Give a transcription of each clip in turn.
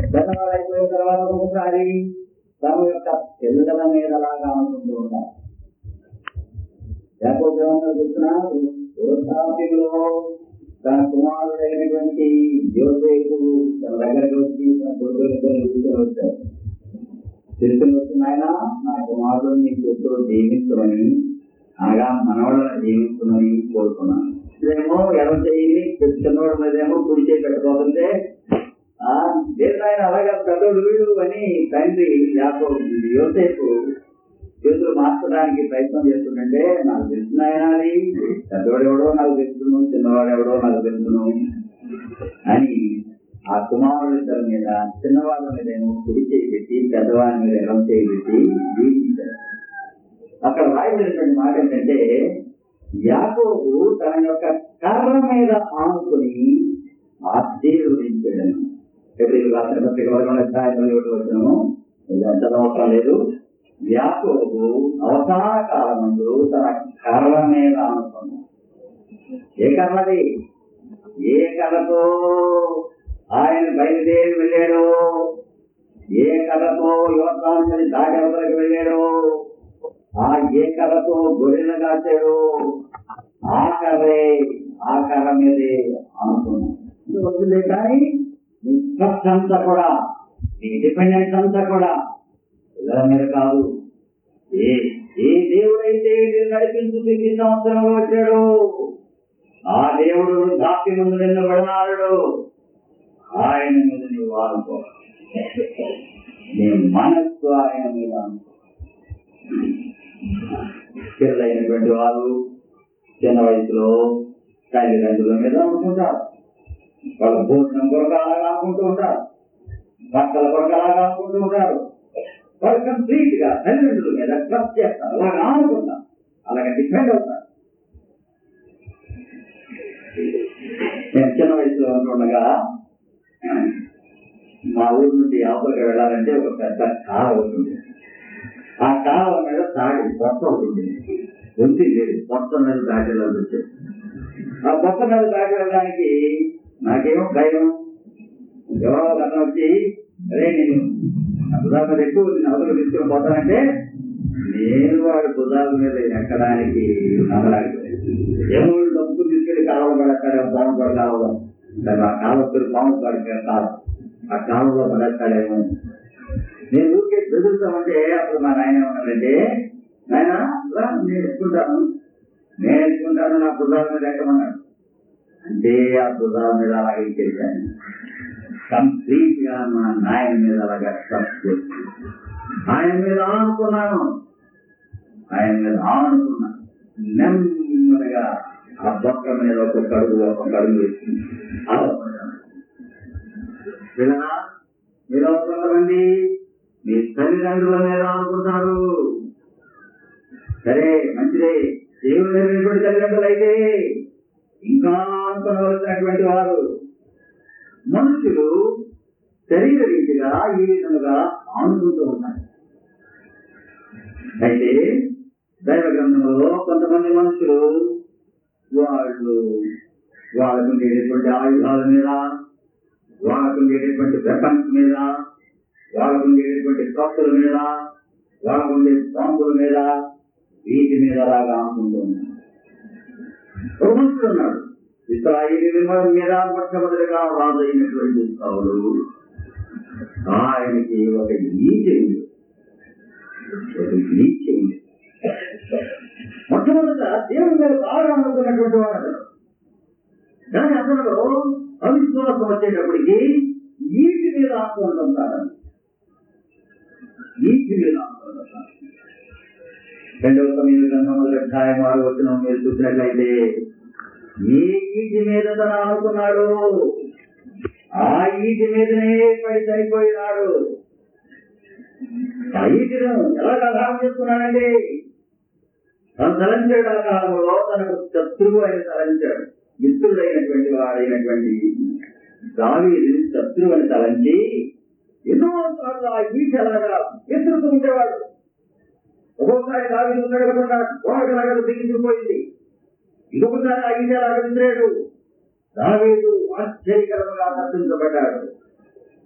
పెద్దవాళ్ళు అయిపోయిన తర్వాత ఒకసారి తమ యొక్క పిల్లల మీద లాగా అనుకుంటూ ఉంటారు లేకపోతే ఏమన్నా చెప్తున్నారు వృద్ధాప్యంలో తన కుమారుడైనటువంటి యోసేపు తన దగ్గరకు వచ్చి తన కొడుకులతో తీసుకుని వచ్చారు తీసుకుని వచ్చిన ఆయన నా కుమారుడు నీ చెప్తూ జీవించమని అనగా మనవాళ్ళని జీవించమని కోరుకున్నాను ఇదేమో ఎడమ చేయి చిన్నవాడి మీదేమో కుడి చేయి పెట్టుకోకుంటే ఆ దేవుడు ఆయన అలాగా పెద్దోడు వీడు అని తండ్రి యాకో యోసేపు చేతులు మార్చడానికి ప్రయత్నం చేస్తుంటే నాకు తెలుస్తుంది ఆయన అది పెద్దవాడు ఎవడో నాకు తెలుసును చిన్నవాడు ఎవడో నాకు తెలుసును అని ఆ కుమారుడిద్దరి మీద చిన్నవాళ్ళ మీద ఏమో కుడి చేయి పెట్టి పెద్దవాడి మీద ఎడం చేయి పెట్టి జీవించారు అక్కడ రాయబడినటువంటి మాట ఏంటంటే యాకోబు తన యొక్క కర్ర మీద ఆనుకుని ఆశీర్వదించాడు ఎప్పుడు రాసిన పత్రిక వర్గం వచ్చినాము ఇదంతా అవసరం లేదు యాకోబు అవసాన కాలమందు తన కర్ర మీద ఆనుకున్నాడు ఏ కర్రది ఏ కర్రతో ఆయన బయలుదేరి వెళ్ళాడు ఏ కర్రతో యువతాన్ని దాటి అవతలకి వెళ్ళాడు ఆ ఏ కర్రతో గొర్రెలు కాచాడు ఆ కర్రే ఆ కర్ర మీదే అనుకున్నాడు వద్దులే కానీ నీ ట్రస్ట్ అంతా కూడా నీ డిపెండెన్స్ అంతా కూడా పిల్లల మీద కాదు ఏ ఏ దేవుడైతే నిన్ను నడిపించు ఈ సంవత్సరంలో వచ్చాడు ఆ దేవుడు వృద్ధాప్య ముందు నిన్ను విడనాడు ఆయన మీద నీవు ఆనుకో నీ మనస్సు ఆయన మీద అనుకో పిల్లలైనటువంటి వారు చిన్న వయసులో తల్లిదండ్రుల మీద అనుకుంటారు వాళ్ళ భోజనం కొరకు అలాగా అనుకుంటూ ఉంటారు బట్టల కొరకు అలాగా అనుకుంటూ ఉంటారు వాళ్ళు కంప్లీట్ గా తల్లిదండ్రుల మీద ట్రస్ట్ చేస్తారు అలాగా అనుకుంటారు అలాగే డిపెండ్ అవుతారు నేను చిన్న వయసులో ఉంటుండగా మా ఊరు నుండి అవతలకి వెళ్ళాలంటే ఒక పెద్ద కాల ఉంటుంది ఆ కాలువ మీద తాగి పొట్ట ఉంటుంది ఉంది లేదు పొట్ట మీద దాటి వచ్చేది ఆ పొట్ట మీద దాటి వెళ్ళడానికి నాకేమో భయం ఎవరో అతను వచ్చి అరే నేను భుజాల మీద ఎక్కువ నవతలు తీసుకుని పోతానంటే నేను వాడి భుజాల మీద ఎక్కడానికి నమ్మలేకపోయాను ఏమో డబ్బు తీసుకెళ్లి కాలువ పడతాడేమో పాము పడ కాలువ దాని ఆ కాలువ పేరు పాము పడి కాదు ఆ కాలువలో పడతాడేమో నేను ఊరికే బెదురుతామంటే అప్పుడు మా నాయన ఉన్నాడంటే నాయన రా, నేను ఎత్తుకుంటాను నేను ఎత్తుకుంటాను నా భుజాల మీద ఎక్కమన్నాడు అంటే ఆ భుజాల మీద అలాగే చేశాను కంప్లీట్ గా మా నాయన మీద అలాగా ట్రస్ట్ చేసి ఆయన మీద ఆనుకున్నాను ఆయన మీద ఆనుకున్నాను నెమ్మదిగా ఆ పక్క మీద ఒక కడుగు ఒక కడుగు వేసుకుని ఆలోపడ్డాను పిల్లలా మీరు కొంతమంది మీ తల్లిదండ్రుల మీద అనుకుంటారు సరే మంచిదే దేవుడు లేనటువంటి తల్లిదండ్రులు అయితే ఇంకా అనుకోవలసినటువంటి వారు మనుషులు శరీర రీతిగా ఈ విధముగా ఆనుకుంటూ ఉన్నారు అయితే దైవ గ్రంథంలో కొంతమంది మనుషులు వాళ్ళు వాళ్ళకు ఉండేటటువంటి ఆయుధాల మీద వాళ్ళకు ఉండేటటువంటి వెపన్స్ మీద వాళ్ళకు ఉండేటటువంటి కత్తుల మీద వాళ్ళకు ఉండే బాంబుల మీద వీటి మీద లాగా అనుకుంటుంది ఒక మనుషుడు ఉన్నాడు ఇస్రాయిల్ మీద మొట్టమొదటిగా రాజు అయినటువంటి సౌలు ఆయనకి ఒక ఈచి ఉంది ఒక ఈచి ఉంది మొట్టమొదట దేవుడి మీద బాగా అనుకున్నటువంటి వాడు కానీ అతను అవిశ్వాసం వచ్చేటప్పటికి ఈటి మీద ఆనుకుంటుంటారు ఈటి మీద ఆనుకుంటుంటారు రెండవ సమయం గ్రంథం మొదటి అధ్యాయం ఆరు వచ్చిన మీరు చూసినట్లయితే ఏ ఈటి మీద తను ఆనుకున్నాడు ఆ ఈటి మీదనే పడి చనిపోయినాడు ఆ ఈటిను ఎలా ఆధారం చేసుకున్నాడండి తను తలంచాడు ఆ కాలంలో తనకు శత్రువు ఆయన తలంచాడు మిత్రుడైనటువంటి వాడైనటువంటి దావీదు శత్రువు అని తలంచి ఎన్నో సార్లు ఆ ఈట అలాగా ఎదురుతూ ఉండేవాడు ఒక్కొక్కసారి దావీదు ఉండకుండా గోడలాగా దిగిపోయింది ఇంకొకసారి ఆ ఈట అలాగా విసిరాడు దావీదు ఆశ్చర్యకరంగా తప్పించబడ్డాడు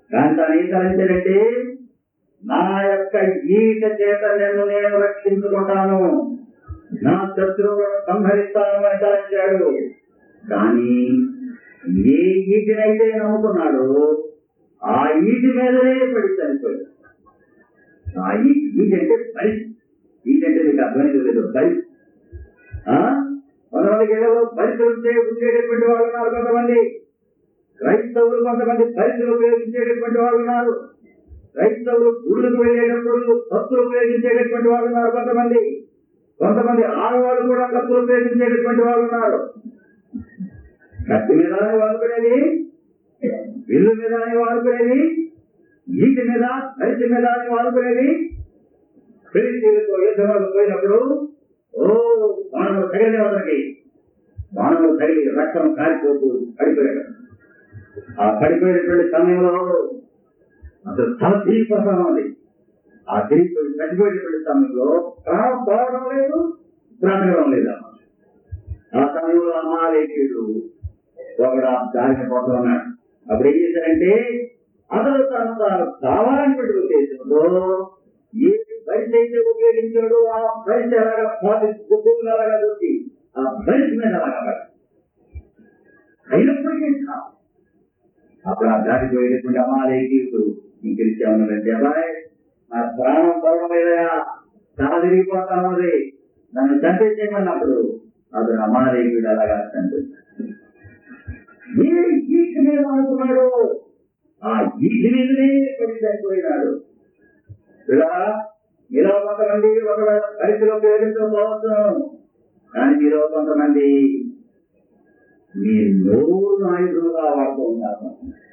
కానీ తాను ఏం తలంచాడంటే నా యొక్క ఈట చేత నిన్ను నేను రక్షించుకుంటాను నా శత్రువులను సంహరిస్తాను అని తలంచాడు కానీ ఏ ఈటినైతే నమ్ముకున్నాడో ఆ ఈటి మీదనే పడి చనిపోయాడు ఆ ఈటి ఈటి అంటే బలి ఈటి అంటే మీకు అర్థమైంది లేదు బలి ఆ? కొంతమంది ఏదో బలితులు ఉపయోగించేటటువంటి వాళ్ళు ఉన్నారు కొంతమంది క్రైస్తవులు కొంతమంది బలితులు ఉపయోగించేటటువంటి వాళ్ళు ఉన్నారు క్రైస్తవులు గుడులకు వెళ్ళేటప్పుడు భక్తులు ఉపయోగించేటటువంటి వాళ్ళు ఉన్నారు కొంతమంది కొంతమంది ఆడవాళ్ళు కూడా కత్తులు ఉపయోగించేటటువంటి వాళ్ళు ఉన్నారు కత్తి మీదనే వాడుకునేది విల్లు మీదనే వాడుకునేది ఈటి మీద కలిసి మీద వాడుకునేది ఫిలిస్తీన్లతో యుద్ధంలోకి పోయినప్పుడు ఓ బాణములు తగిలిన వాళ్ళకి బాణములు తగిలి రక్తం కారిపోతూ పడిపోయాడు ఆ పడిపోయినటువంటి సమయంలో అసలు తల తీరిపోతాం అది ఆ తిరిగిపోయి చనిపోయేటువంటి సమయంలో ప్రాణం పోవడం లేదు బ్రతకడం లేదు ఆ సమయంలో అమ్మాలేకుడు ఒకడు ఆ దారిని పోతూ ఉన్నాడు అప్పుడు ఏం చేశారంటే అతను తను తాను కావాలనేటువంటి ఉద్దేశంతో ఏ పరిచ అయితే ఉపయోగించాడో ఆ పరిచ అలాగా పాటి గుడ్డులు అలాగా దొరికి ఆ పరిచ మీద అలాగా పడి. అయినప్పటికీ చాలు. అప్పుడు ఆ దాటిపోయేటువంటి అమ్మాలేకుడు నీకు తెలిసే ఉన్నదంటే అబ్బాయి నా ప్రాణం పోవడం మీదయా తల తిరిగిపోతాను అది నన్ను చంపేసేయమన్నప్పుడు అతను అమ్మాలేకుడు అలాగా చంపేశాడు ఏ ఈటి మీద అనుకున్నాడు ఆ ఈటి మీదనే పడి చనిపోయినాడు ఇలా మీలో కొంతమంది ఒకవేళ పరిధిలో ఉపయోగించకపోవచ్చు కానీ మీలో కొంతమంది మీ నోరు ఆయుధంగా వాడుతూ ఉన్నారు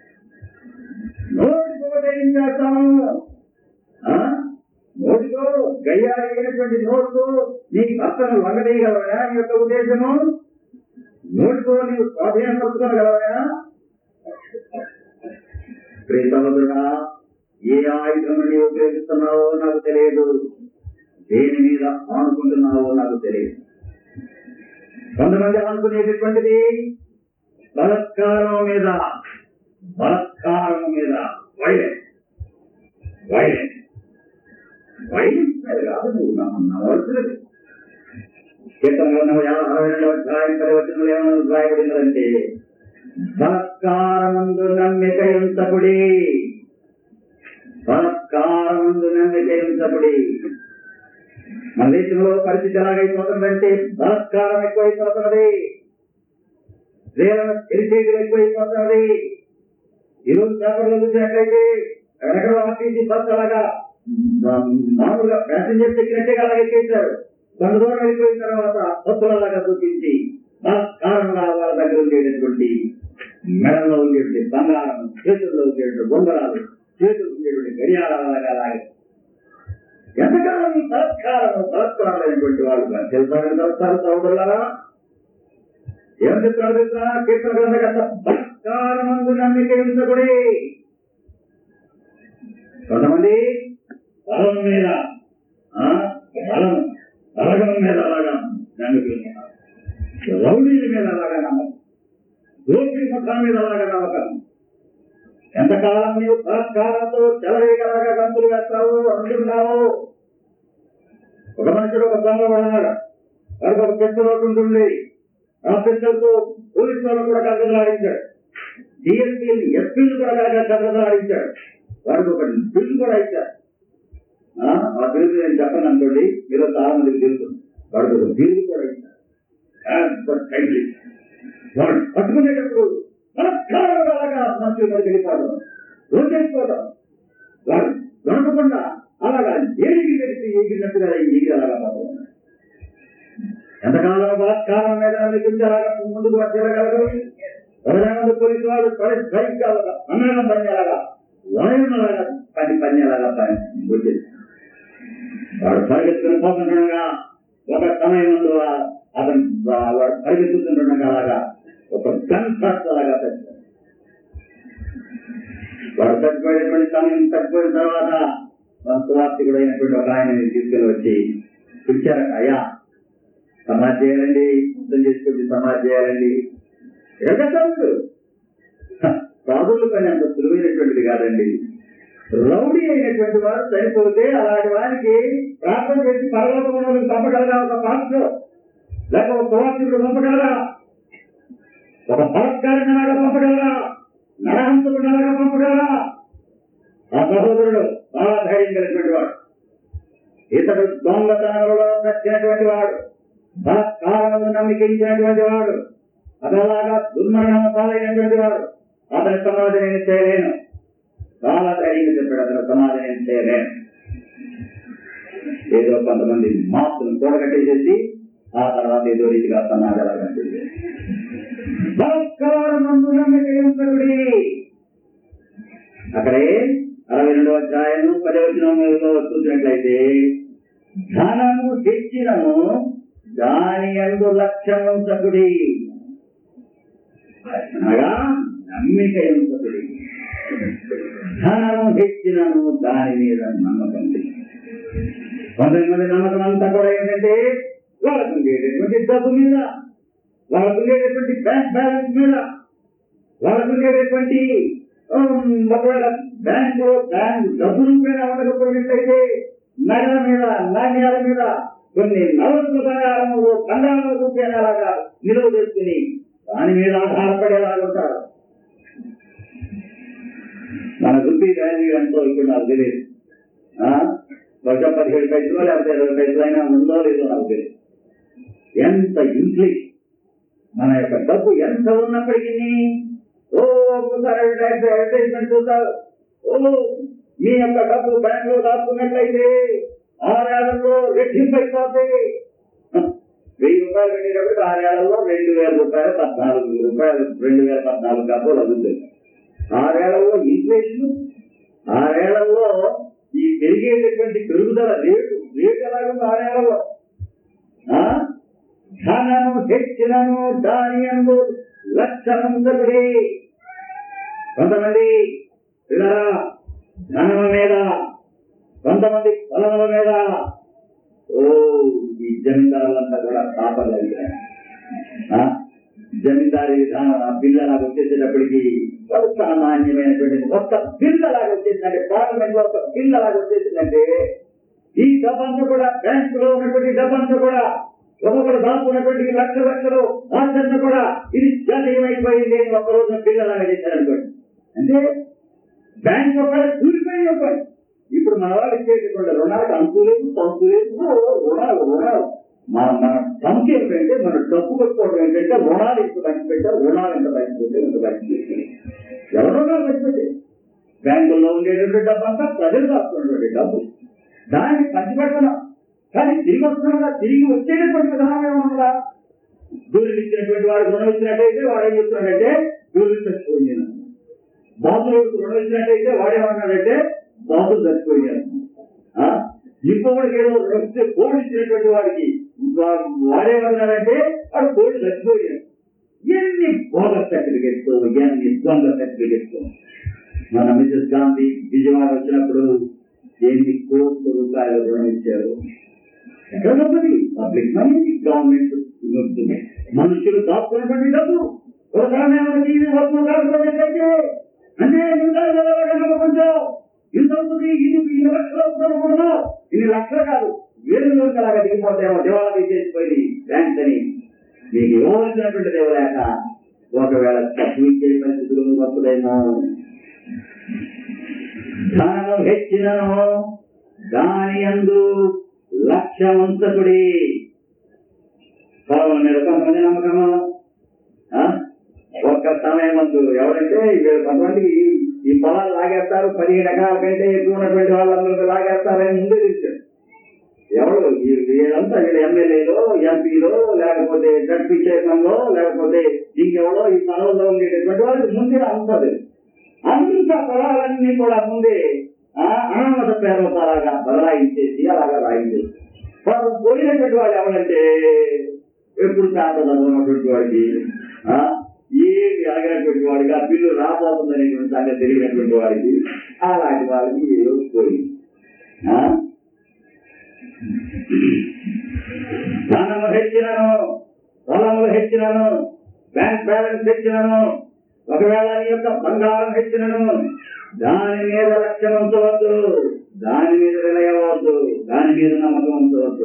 నోటితో ఏం చేస్తాను ఆ? నోటితో గయ్యారైనటువంటి నోటితో నీ భర్తను వంగదీయగలవా నీ యొక్క ఉద్దేశము నోటితో నీవు స్వాధీనం పరుచుకోగలవా ప్రియసహోదరుడా ఏ ఆయుధం నీవు ఉపయోగిస్తున్నావో నాకు తెలియదు దేని మీద ఆనుకుంటున్నావో నాకు తెలియదు కొంతమంది ఆనుకునేటటువంటిది బలత్కారం మీద బలత్కారం మీద వైలెన్స్ వైలెన్స్ వైలెన్స్ మీద కాదు నువ్వు నమ్మ నమ్మవలసినది కీర్తనలో అరవై రెండవ అధ్యాయం పది వచనంలో ఏమన్నా రాయబడినదంటే బలత్కారమందు నమ్మిక ఎంతకుడి బలత్కారమందు నమ్మిక ఎంతకుడి మన దేశంలో పరిస్థితి ఎలాగైపోతుందంటే బలత్కారం ఎక్కువైపోతున్నది స్త్రీలను తెలిసేది ఎక్కువైపోతున్నది ఈరోజు పేపర్లో చూసినట్లయితే ఎక్కడ ఆఫీసీ బస్ అలాగా మా- మామూలుగా ప్యాసింజర్ ఎక్కినట్టుగా అలాగే చేశారు కొంత దూరం వెళ్ళిపోయిన తర్వాత బస్సులు అలాగా చూపించి బలత్కారంగా వాళ్ళ దగ్గర ఉండేటటువంటి మెడలో ఉండేటువంటి బంగారం చేతుల్లో ఉండేటువంటి బొంగరాలు చేతులు ఉండేటువంటి గడియారాలు అలాగా అలాగే ఎంతకాలం ఈ బలత్కారం బలత్కారమైనటువంటి వాళ్ళు తెలుసా తెలుస్తారు సహోదరులారా ఏం చెప్తారు తెలుసా కీర్తన గ్రంథకర్త బలత్కారమందు నమ్మిక ఉంచకుడి కొంతమంది బలం మీద ఆ, బలం బలగం మీద అలాగా నమ్మిక ఉంచుతారు. రౌడీల మీద అలాగా నమ్మకం దోషి ముఖం మీద అలాగా నమ్మకం ఎంతకాలం నీవు బలత్కారంతో చెలవేయగలగా గంతులు వేస్తావు అనుకుంటున్నావు ఒక మనుషుడు ఒక దొంగ పడినాడు వాడికి ఒక పిస్తల్ ఒకటి ఉంటుంది ఆ పిస్తల్తో పోలీసు వాళ్ళు కూడా కలగలాడించాడు డిఎస్పీలు ఎస్పీలు కూడా కలగ కలగలాడించాడు వాడికి ఒక బిల్లు కూడా ఇచ్చారు ఆ ఆ బిల్లు నేను చెప్పను అనుకోండి మీరు చాలా మందికి తెలుసు వాడికి ఒక బిల్లు కూడా ఇచ్చారు But kindly. వాడు పట్టుకునేటప్పుడు బలత్కారంగా అలాగా మనుషులు మనకి వెళ్ళిపోవడం రోజేసుకోవడం వాడు దొరకకుండా అలాగా ఏడికి తెలిసి ఎగిరినట్టుగా ఎగిరి అలాగా పోవడం ఎంతకాలం బలాత్కారం మీద మీకు అలాగా ముందుకు వచ్చేయగలరు ప్రజానంద పోలీసు వాళ్ళు పని సరిగ్గా అన్నం పనిలాగా వాయువులాగా పని పనిలాగా పని వచ్చేది వాడు పరిగెత్తుకుని పోతుండగా ఒక సమయం ముందు ఆ- అతను వా- వాడు పరిగెత్తుతుండగా అలాగా ఒక గన్ షాట్ అలాగా పెట్టాడు వాడు చచ్చిపోయినటువంటి సమయం చచ్చిపోయిన తర్వాత వంశవార్తికుడైనటువంటి ఒక ఆయనని తీసుకుని వచ్చి పిలిచారట అయ్యా సమాజ్ చేయాలండి అర్థం చేసుకుంటే సమాజ్ చేయాలండి ఎగతాడు సాధుల పని అంత సులువైనటువంటిది కాదండి రౌడీ అయినటువంటి వాడు చనిపోతే అలాంటి వారికి ప్రార్థన చేసి పరలోకంలో పంపగలరా ఒక పాస్టర్ లేక ఒక సువాసికుడు పంపగలరా ఒక బలత్కారిని లాగా పంపగలరా నరహంతుడు లాగా పంపగలరా ఆ సహోదరుడు చాలా ధైర్యం కలిగినటువంటి వాడు ఇతడు దొంగతనంలో చచ్చినటువంటి వాడు బలత్కారము నమ్మికించినటువంటి వాడు అదలాగా దుర్మరణం పాలైనటువంటి వాడు అతని సమాధి నేను చేయలేను చాలా ధైర్యంగా చెప్పాడు అతను సమాధి నేను చేయలేను ఏదో కొంతమంది మాస్కును కూడగట్టేసేసి ఆ తర్వాత ఏదో రీతిగా సమాధానం బలత్కారమందు నమ్మికయుంతకుడి అక్కడే అరవై రెండవ అధ్యాయం పదవచనంలో చూసినట్లయితే ధనము తెచ్చినము దాని అందు లక్ష్యము సకుడి అనగా నమ్మిక ఎంతకుడి ధనము తెచ్చినము దాని మీద నమ్మకం తెచ్చి. కొంతమంది నమ్మకం అంతా కూడా ఏంటంటే వాళ్ళకు ఉండేటటువంటి డబ్బు మీద వాళ్ళకు ఉండేటటువంటి బ్యాంక్ బ్యాలెన్స్ మీద వాళ్ళకు ఉండేటటువంటి ఉమ్, ఒకవేళ బ్యాంకు బ్యాంక్ డబ్బు రూపాయలు ఉండకపోయినట్లయితే నగల మీద నాణ్యాల మీద కొన్ని నవరత్న బంగారములు కండాల రూపాయలు అలాగా నిలువ చేసుకుని దాని మీద ఆధారపడేలాగా ఉంటారు మన రూపీ వాల్యూ ఎంతో ఇప్పుడు నాకు తెలియదు ఆ? బహుశా పదిహేడు పైసలు లేకపోతే ఇరవై పైసలు అయినా ఉందో లేదో నాకు తెలియదు ఎంత ఇంగ్లీష్ మన యొక్క డబ్బు ఎంత ఉన్నప్పటికీ ఓ ఒక్కసారి అడ్వర్టైజ్ అడ్వర్టైజ్మెంట్ చూస్తారు ఓ మీ యొక్క డబ్బు బ్యాంక్ లో దాచుకున్నట్లయితే ఆరేళ్లలో రెట్టింపు అయిపోతాయి వెయ్యి రూపాయలు పెట్టేటప్పుడు ఆరేళ్లలో రెండు వేల రూపాయలు పద్నాలుగు రూపాయలు రెండు వేల పద్నాలుగు డబ్బులు లభించింది ఆరేళ్లలో ఇన్ఫ్లేషన్ ఆరేళ్లలో ఈ పెరిగేటటువంటి పెరుగుదల రేటు రేటు ఎలాగుంది ఆరేళ్లలో ఆ? ధనము తెచ్చినను దాని అందు లక్షణంతకుడి కొంతమంది ఇలా ధనము మీద కొంతమంది పొలముల మీద ఓ ఈ జమీందారులంతా కూడా కాపలేదు జమీందారీ విధానం ఆ బిల్లు అలాగ వచ్చేసేటప్పటికి ఒక సామాన్యమైనటువంటి ఒక్క బిల్లు అలాగ వచ్చేసిందంటే పార్లమెంట్ లో ఒక బిల్లు అలాగ వచ్చేసిందంటే ఈ డబ్బంతా కూడా బ్యాంక్ లో ఉన్నటువంటి డబ్బంతా కూడా ఒక్కొక్కరు దాచుకున్నటువంటి లక్ష లక్షలు ఆచరణ కూడా ఇది జాతీయమైపోయింది అని ఒక రోజు బిల్లు అలాగ చేశారనుకోండి అంటే బ్యాంక్ ఒక కూలిపోయి చెప్పండి ఇప్పుడు మన వాళ్ళు ఇచ్చేటటువంటి రుణాలకు అంతు లేదు పంపు లేదు రుణాలు రుణాలు మన మన సంఖ్య ఏంటంటే మన డబ్బు కొట్టుకోవడం ఏంటంటే రుణాలు ఇంత పంచి పెట్టారు రుణాలు ఎంత పంచి పెట్టారు ఇంత పంచి పెట్టారు ఎవరు రుణాలు పంచి పెట్టారు బ్యాంకుల్లో ఉండేటటువంటి డబ్బు అంతా ప్రజలు దాచుకున్నటువంటి డబ్బు దాన్ని పంచిపెట్టడం కానీ తిరిగి వస్తున్నా తిరిగి వచ్చేటటువంటి విధానం ఏమన్నా దూరం ఇచ్చినటువంటి వాడు రుణం ఇచ్చినట్టయితే వాడు ఏం చెప్తున్నాడంటే దూరం చచ్చిపోయింది బాబులకు రుణం ఇచ్చినట్టయితే వాడేమన్నాడంటే బాబులు చచ్చిపోయారు ఆ? ఇంకొకటికి ఏదో రుణం ఇస్తే కోడి ఇచ్చినటువంటి వాడికి వా- వాడేమన్నాడంటే వాడు కోడి చచ్చిపోయాడు ఎన్ని బోగస్ సర్టిఫికెట్స్ ఎన్ని దొంగ సర్టిఫికెట్స్ మన మిసెస్ గాంధీ విజయవాడ వచ్చినప్పుడు ఎన్ని కోట్ల రూపాయల రుణం ఇచ్చారు ఎక్కడ డబ్బుది పబ్లిక్ మనీ గవర్నమెంట్ ఉంటుంది. మనుషులు దాచుకున్నటువంటి డబ్బు ఒకసారి ఏమైనా ఇది వస్తువు దాచుకోలేదంటే అంటే కొంచెం ఇంత అవుతుంది ఇది ఇన్ని లక్షలు అవుతుంది అనుకున్నావు ఇన్ని లక్షలు కాదు వేలు రోజులు అలాగా దిగిపోతాయేమో దివాళా తీసేసిపోయింది బ్యాంక్ అని మీకు ఇవ్వవలసినటువంటి దేవలేక ఒకవేళ తప్పించే పరిస్థితులు వస్తుందేమో ధనము హెచ్చినను దాని అందు లక్ష్యవంతకుడి పొలం మీద కొంతమంది నమ్మకము ఆ? ఒక్క సమయం మందు ఎవరంటే వీళ్ళు కొంతమందికి ఈ పొలాలు లాగేస్తారు పదిహేను ఎకరాల కంటే ఎక్కువ ఉన్నటువంటి వాళ్ళందరూ లాగేస్తారని ముందే తెలిసారు ఎవరు ఈ- వీళ్ళంతా వీళ్ళ ఎమ్మెల్యేలో ఎంపీలో లేకపోతే జడ్పీ చైర్మన్లో లేకపోతే ఇంకెవరో ఈ పదవుల్లో ఉండేటటువంటి వాళ్ళకి ముందే అంతది అంత పొలాలన్నీ కూడా ముందే ఆ, అనామత పేర్లతో అలాగా బదలాయించేసి అలాగా రాయించేసి వారు పోయినటువంటి వాళ్ళు ఎవరంటే ఎప్పుడు శాంతం ఉన్నటువంటి వాడికి ఆ, ఏమి అడగినటువంటి వాడికి ఆ బిల్లు రాబోతుందనేటువంటి సంగతి తెలియనటువంటి వాడికి అలాంటి వాళ్ళకి ఏదో పోయింది ఆ? ధనము హెచ్చినను పొలములు హెచ్చినను బ్యాంక్ బ్యాలెన్స్ హెచ్చినను ఒకవేళ నీ యొక్క బంగారం హెచ్చినను దాని మీద లక్ష్యం ఉంచవద్దు దాని మీద విలయవద్దు దాని మీద నమ్మకం ఉంచవద్దు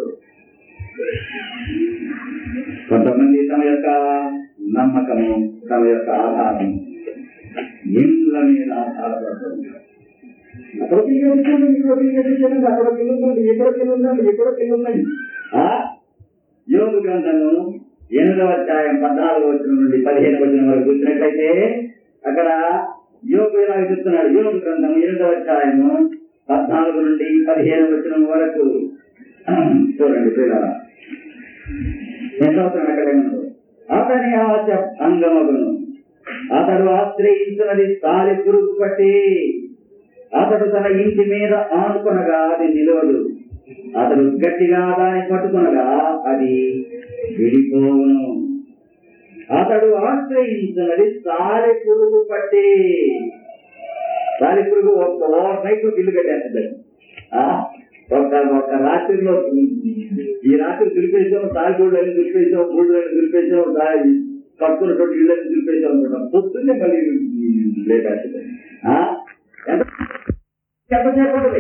కొంతమంది తమ యొక్క నమ్మకము తమ యొక్క ఆధారం ఇండ్ల మీద ఆధారపడుతుంది అక్కడ కిల్లు ఉందండి ఇక్కడ కిల్లు ఉందండి అక్కడ కిల్లు ఉందండి ఇక్కడ కిల్లు ఉందండి ఇక్కడ కిల్లు ఉందండి ఆ? యోగు గ్రంథము ఎనిమిదవ అధ్యాయం పద్నాలుగు వచ్చిన నుండి పదిహేను వచ్చిన వరకు చూసినట్లయితే అక్కడ యోగు ఇలా చెప్తున్నాడు యోగు గ్రంథం ఎనిమిదవ అధ్యాయము పద్నాలుగు నుండి పదిహేను వచ్చిన వరకు చూడండి పిల్లల ఎంత అవుతున్నాడు అక్కడ ఏమన్నాడు? అతని ఆశ భంగమగును అతడు ఆశ్రయించినది తాలి పురుగు పట్టి అతడు తన ఇంటి మీద ఆనుకొనగా అది నిలవదు అతడు గట్టిగా దాన్ని పట్టుకొనగా అది విడిపోవును అతడు ఆశ్రయించినది తాలి పురుగు పట్టి తాలి పురుగు ఒక్క ఓవర్ నైట్ ఇల్లు కట్టేస్తుంది ఆ, ఒక ఒక రాత్రిలో ఈ రాత్రి దులిపేసాం తాలిగూడు అని దులిపేసాం గూడు అని దులిపేసాం తాగి కట్టుకున్నటువంటి ఇల్లు అని దులిపేసాం అనుకుంటాం పొద్దున్నే మళ్ళీ లేట్ అవుతుంది ఆ? ఎంత ఎంతసేపు ఉంటుంది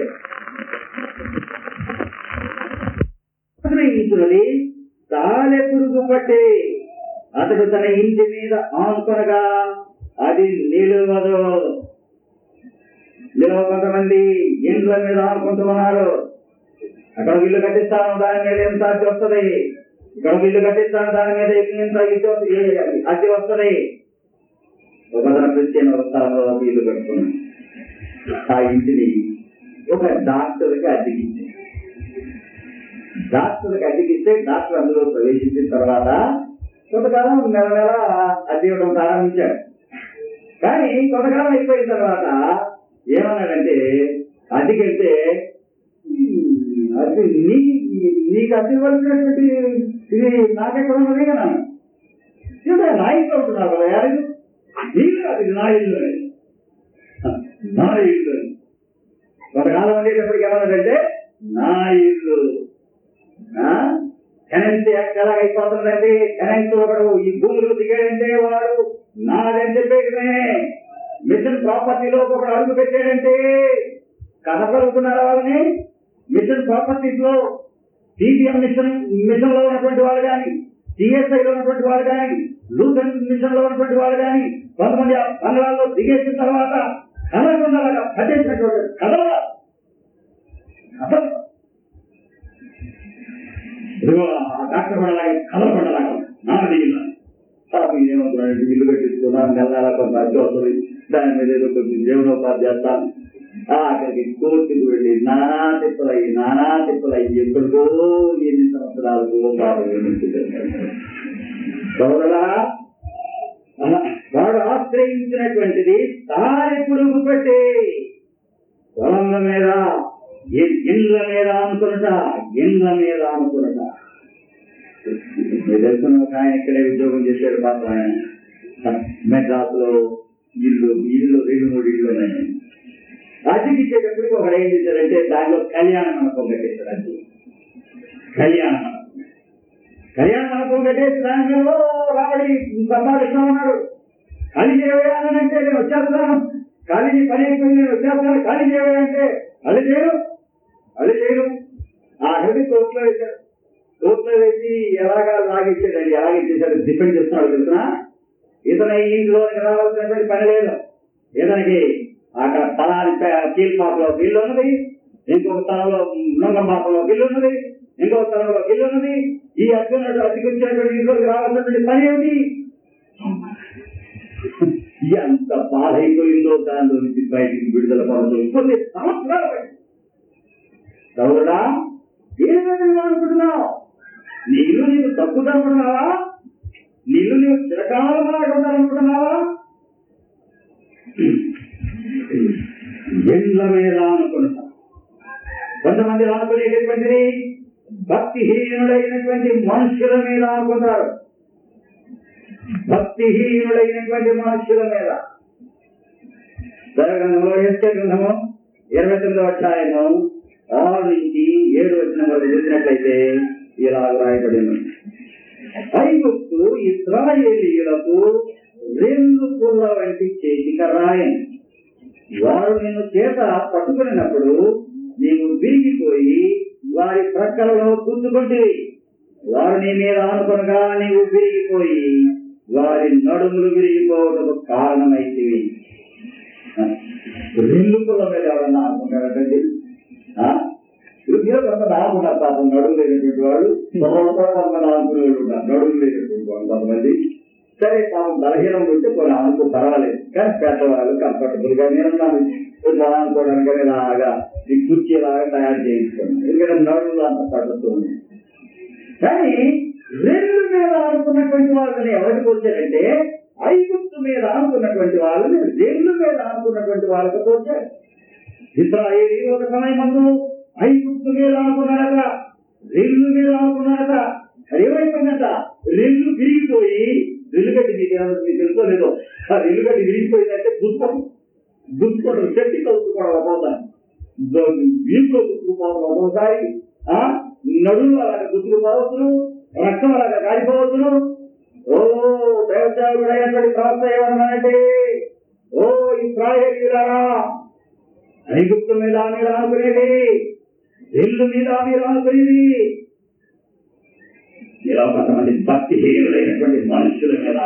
ఆశ్రయించున్నది తాలె పురుగు పట్టి అతడు తన ఇంటి మీద ఆనుకొనగా అది నిలువదు నిలువ కొంతమంది ఇండ్ల మీద ఆనుకుంటున్నారు అక్కడ ఒక ఇల్లు కట్టిస్తాను దాని మీద ఎంత అద్దె వస్తుంది ఇక్కడ ఒక ఇల్లు కట్టిస్తాను దాని మీద ఎంత ఇల్లు అద్దె వస్తుంది ఒక క్రిస్టియన్ ఒక స్థలంలో ఒక ఇల్లు కట్టుకున్నాను ఆ ఇంటిని ఒక డాక్టర్కి అద్దెకించాను డాక్టర్కి అద్దెకిస్తే డాక్టర్ అందులో ప్రవేశించిన తర్వాత కొంతకాలం నెల నెల అద్దె ఇవ్వడం ప్రారంభించాడు కానీ కొంతకాలం అయిపోయిన తర్వాత ఏమన్నాడంటే అద్దెకెళ్తే "ఉమ్, అది నీ నీకు అద్దె ఇవ్వాల్సినటువంటి ఇది నాకెక్కడ ఉన్నది కదా ఇదే నా ఇంట్లో ఉంటున్నారు కదా యారు నీళ్ళు కాదు ఇది నా ఇల్లు అని నా ఇల్లు అని కొంతకాలం ఉండేటప్పటికి ఏమన్నాడంటే నా ఇల్లు టెనెన్సీ యాక్ట్ ఎలా అయిపోతుందండి టెనెన్స్ ఒకడు ఈ భూమిలో దిగాడంటే వాడు నాదని చెప్పేటమే మిషన్ ప్రాపర్టీలో ఒకడు అడుగు పెట్టాడంటే కథపలుకున్నారా వాళ్ళని మిషన్ ప్రాపర్టీస్ లో సిపిఎం మిషన్ మిషన్ లో ఉన్నటువంటి వాళ్ళు కానీ సిఎస్ఐ లో ఉన్నటువంటి వాళ్ళు కానీ లూథన్ మిషన్ లో ఉన్నటువంటి వాళ్ళు కానీ కొంతమంది ఆ బంగ్లాల్లో దిగేసిన తర్వాత కదలకుండా కట్టేసినటువంటి కథలు కథలు ఇదిగో ఆ డాక్టర్ కూడా అలాగే కథలు పడలాగా నా దిగిన పాపం ఏమవుతున్నాడు ఇల్లు కట్టించుకున్నాను నెల నెల కొంత అద్దె వస్తుంది దాని మీద ఏదో కొంచెం జీవనోపాధి చేస్తాను ఆ, అక్కడికి కోర్టుకు వెళ్ళి నానా తిప్పలయ్యి నానా తిప్పలయ్యి ఎక్కడికో ఎన్ని సంవత్సరాలకు పాపం సోదరా వాడు ఆశ్రయించినటువంటిది తారి పురుగు పెట్టి పొలంల మీద ఇ- ఇండ్ల మీద అనుకున్నట ఇండ్ల మీద అనుకున్నట మీరు తెలుసుకున్న ఒక ఆయన ఇక్కడే ఉద్యోగం చేశాడు పాప ఆయన మెడ్రాస్ లో ఇల్లు ఇల్లు రెండు మూడు ఇల్లు ఉన్నాయి అద్దెకి ఇచ్చేటప్పటికి ఒకడు ఏం చేశారంటే దానిలో కళ్యాణ మండపం కట్టేశారు అది కళ్యాణ మండపం కళ్యాణ మండపం కట్టేసి దాని మీద ఓ రాబడి సంపాదిస్తా ఉన్నాడు ఖాళీ చేయవేయాలంటే నేను వచ్చేస్తాను ఖాళీ పని అయిపోయింది నేను వచ్చేస్తాను ఖాళీ చేయవేయంటే అది చేయను అది చేయను ఆ హెడ్ కోర్టులో వేశారు కోర్టులో వేసి ఎలాగా లాగిచ్చాడండి ఎలాగిచ్చేసాడు డిపెండ్ చేస్తున్నాడు తెలుసిన ఇతను ఈ ఇంట్లోకి రావాల్సినటువంటి పని లేదు ఇతనికి అక్కడ స్థలాన్ని కీల్పాకలో బిల్లు ఉన్నది ఇంకొక స్థలంలో నొంగమాపలో బిల్లు ఉన్నది ఇంకొక స్థలంలో బిల్లు ఉన్నది ఈ అర్జునుడు అతికొచ్చేటువంటి ఇంట్లోకి రావాల్సినటువంటి పని ఏమిటి ఎంత బాధ అయిపోయిందో దానిలో నుంచి బయటికి విడుదల పడదు కొన్ని సంవత్సరాలు పట్టింది. సోదరుడా ఏమైనా నువ్వు అనుకుంటున్నావు నీ ఇల్లు నీకు తక్కువ అనుకుంటున్నావా నీ ఇల్లు నీకు చిరకాలం ఉండాలనుకుంటున్నావా ఎండ్ల మీద అనుకుంటా కొంతమంది అనుకునేటటువంటిది భక్తిహీనుడైనటువంటి మనుషుల మీద అనుకుంటారు భక్తిహీనుడైనటువంటి మనుషుల మీద గ్రంథంలో ఎస్కే గ్రంథము ఇరవై తొమ్మిదవ అధ్యాయము ఆరు నుంచి ఏడు వచ్చిన వరకు చూసినట్లయితే ఇలా రాయబడింది ఐగుప్తు ఇస్రాయేలీయులకు రెండు పుల్ల వంటి చేతిక రాయని వారు నిన్ను చేత పట్టుకున్నప్పుడు నీవు విరిగిపోయి వారి ప్రక్కలలో కూర్చుకుంటివి వారు నీ మీద ఆనుకొనగా నీవు విరిగిపోయి వారి నడుములు విరిగిపోవటకు కారణమైతివి రెండు పుల్ల మీద ఎవరన్నా ఆనుకుంటారంటే కొంతమంది ఆనుకున్నారు పాపం నడుము లేనటువంటి వాళ్ళు కొంతమంది ఆనుకునేవాళ్ళు ఉన్నారు నడుము లేనటువంటి వాళ్ళు కొంతమంది సరే పాపం బలహీనం ఉంటే కొన్ని అనుకో పర్వాలేదు కానీ పెద్దవాళ్ళు కంఫర్టబుల్ గా నేను కొంచెం అనుకోవడానికి ఇలాగా ఈ కుర్చీ లాగా తయారు చేయించుకోండి ఎందుకంటే నడుములు అంత పడుతుంది కానీ రెండు మీద ఆడుకున్నటువంటి వాళ్ళని ఎవరికి వచ్చారంటే ఐగుప్తు మీద ఆడుకున్నటువంటి వాళ్ళని రెండు మీద ఆడుకున్నటువంటి వాళ్ళకి వచ్చారు ఇస్రాయేలీ ఒక సమయం మందు ఐగుప్తు మీద ఆడుకున్నారట రెల్లు మీద ఆడుకున్నారట అది ఏమైపోయిందట రెల్లు విరిగిపోయి రెల్లుగడ్డి మీకు ఏమన్నా మీకు తెలుసో లేదో ఆ రెల్లుగడ్డి విరిగిపోయిందంటే గుర్తం గుర్తుకోవడం చెట్టి కలుపుకోవడం ఒక్కోసారి వీపులో గుర్తుకుపోవడం ఒక్కోసారి ఆ నడులు అలాగ గుర్తుకుపోవచ్చును రక్తం అలాగ కాలిపోవచ్చును ఓ దైవసేవకుడైనటువంటి ప్రవక్త ఏమన్నానంటే ఓ ఇస్రాయేలీలారా ఐగుప్తు మీద మీరు ఆనుకునేది ఇల్లు మీద మీరు ఆనుకునేది ఇలా కొంతమంది భక్తిహీనులైనటువంటి మనుషుల మీద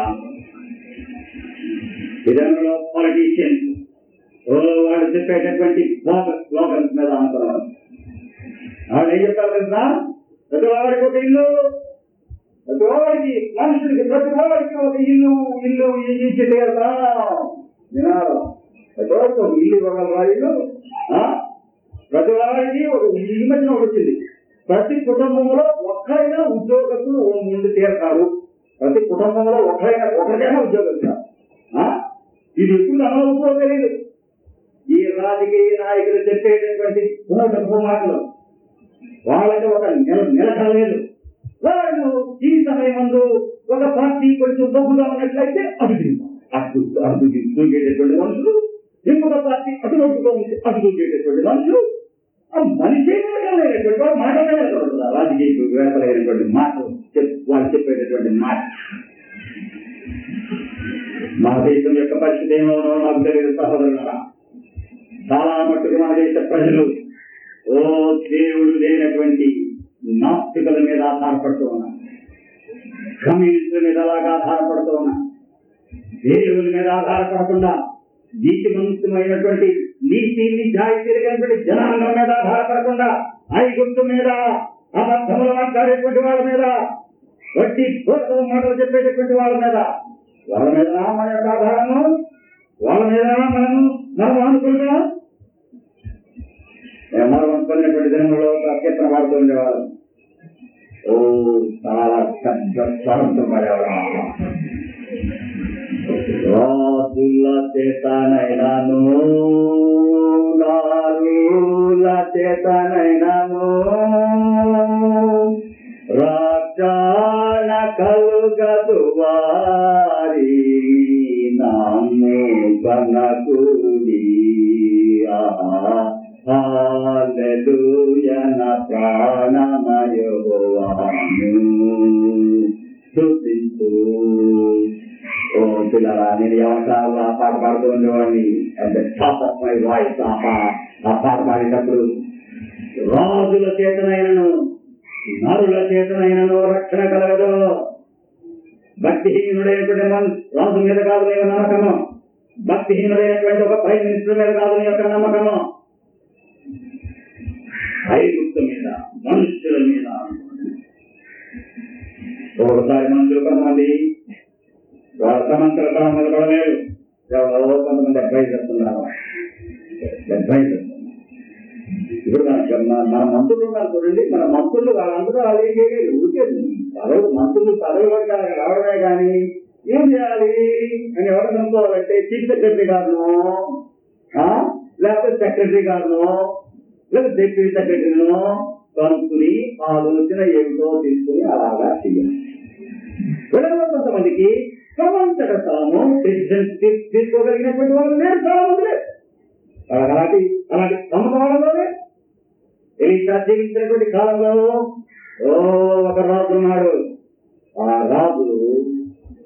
విధానంలో పొలిటీషియన్స్ ఓ వాళ్ళు చెప్పేటటువంటి స్లోగన్స్ మీద ఆనుకున్నారు వాళ్ళు ఏం చెప్తారు తెలుసా ప్రతి వాడికి ఒక ఇల్లు ప్రతి వాడికి మనుషులకి ప్రతి వాడికి ఒక ఇల్లు ఇల్లు ఇచ్చి తీరుతాం వినాలి ప్రతి వాడికి ఒక ఇల్లు ఇవ్వగలరా ఇల్లు ఆ? ప్రతి వాడికి ఒక ఈ మధ్యన ఒకటి వచ్చింది ప్రతి కుటుంబంలో ఒక్కరైనా ఉద్యోగస్తులు ముందు తీరతారు ప్రతి కుటుంబంలో ఒకరైనా ఒకరికైనా ఉద్యోగస్తులు ఆ? ఇది ఎప్పుడు అమలవుతుందో తెలియదు ఈ రాజకీయ నాయకులు చెప్పేటటువంటి పూటపు మాటలు వాళ్ళకి ఒక నెల నిలక లేదు వాళ్ళు ఈ సమయం ముందు ఒక పార్టీ కొంచెం బొగ్గుగా ఉన్నట్లయితే అటు తిరుగుతాం. అటు అటు దూకేటటువంటి మనుషులు ఇంకొక పార్టీ అటు బొగ్గుగా ఉంటే అటు దూకేటటువంటి మనుషులు ఆ మనిషి నిలకలేనటువంటి వాడు మాట్లాడలేదు రాజకీయ వేపలేనటువంటి మాటలు చెప్- వాళ్ళు చెప్పేటటువంటి మాట మన దేశం యొక్క పరిస్థితి ఏమో నాకు తెలియదు సహోదరులారా చాలా మట్టుకు మన దేశ ప్రజలు ఓ దేవుడు లేనటువంటి నాస్తికుల మీద ఆధారపడుతూ ఉన్నారు కమ్యూనిస్టుల మీద అలాగా ఆధారపడుతూ ఉన్నారు దేవుల మీద ఆధారపడకుండా నీతిమంతమైనటువంటి నీతి నిజాయితీ కలిగినటువంటి జనాంగం మీద ఆధారపడకుండా ఐగుప్తు మీద అబద్ధములు మాట్లాడేటువంటి వాళ్ళ మీద వడ్డీ పూర్వం మాటలు చెప్పేటటువంటి వాళ్ళ మీద వాళ్ళ మీద మన యొక్క ఆధారము వాళ్ళ మీద మనము మనం అనుకున్నా మనం అనుకున్నటువంటి దినంలో ఒక కీర్తన పాడుతూ ఉండేవాళ్ళు ఓ చాలా పెద్ద స్వరంతో పాడేవాడు రాజుల చేతనైనాను రాజుల చేతనైనాను రక్షణ కలుగదు వారి నామే కనకుడి హాలెలూయన ప్రాణమయోవాను స్తుతించు ఓ పిల్లరా నేను ఎవరిసార్లు ఆ పాట పాడుతూ ఉండేవాడిని at the top of my voice ఆ పా- ఆ పాట పాడేటప్పుడు రాజుల చేతనైనను నరుల చేతనైనను రక్షణ కలగదు భక్తిహీనుడైనటువంటి మన- రాజు మీద కాదు నీ నమ్మకము భక్తిహీనుడైనటువంటి ఒక ప్రైమ్ మినిస్టర్ మీద కాదు నీ యొక్క నమ్మకము ఐగుప్తు మీద మనుషుల మీద ఒకసారి మనుషులు కొంతమంది వాళ్ళ సమంతరత నిలబడలేరు ఎవరో కొంతమంది అడ్వైజర్స్ ఉన్నారు అడ్వైజర్స్ ఇప్పుడు మన మన- మన మంత్రులు ఉన్నారు చూడండి మన మంత్రులు వాళ్ళందరూ వాళ్ళు ఏం చేయలేదు ఊరికే పదవి మంత్రులు పదవి వర్గాలకు రావడమే కానీ ఏం చేయాలి అని ఎవరు కనుక్కోవాలంటే చీఫ్ సెక్రటరీ గారును ఆ? లేకపోతే సెక్రటరీ గారును లేదా డిప్యూటీ సెక్రటరీను కనుక్కుని ఆలోచన ఏమిటో తీసుకుని అలాగా చేయాలి వీళ్ళలో కొంతమందికి సమంతట తాము డెసిషన్స్ తీసుకోగలిగినటువంటి వాళ్ళు లేరు చాలా మంది లేరు వాళ్ళకి అలాంటి అలాంటి సమకాలంలోనే ఎలీషా జీవించినటువంటి కాలంలో ఓ ఒక రాజు ఉన్నాడు ఆ రాజు ఒక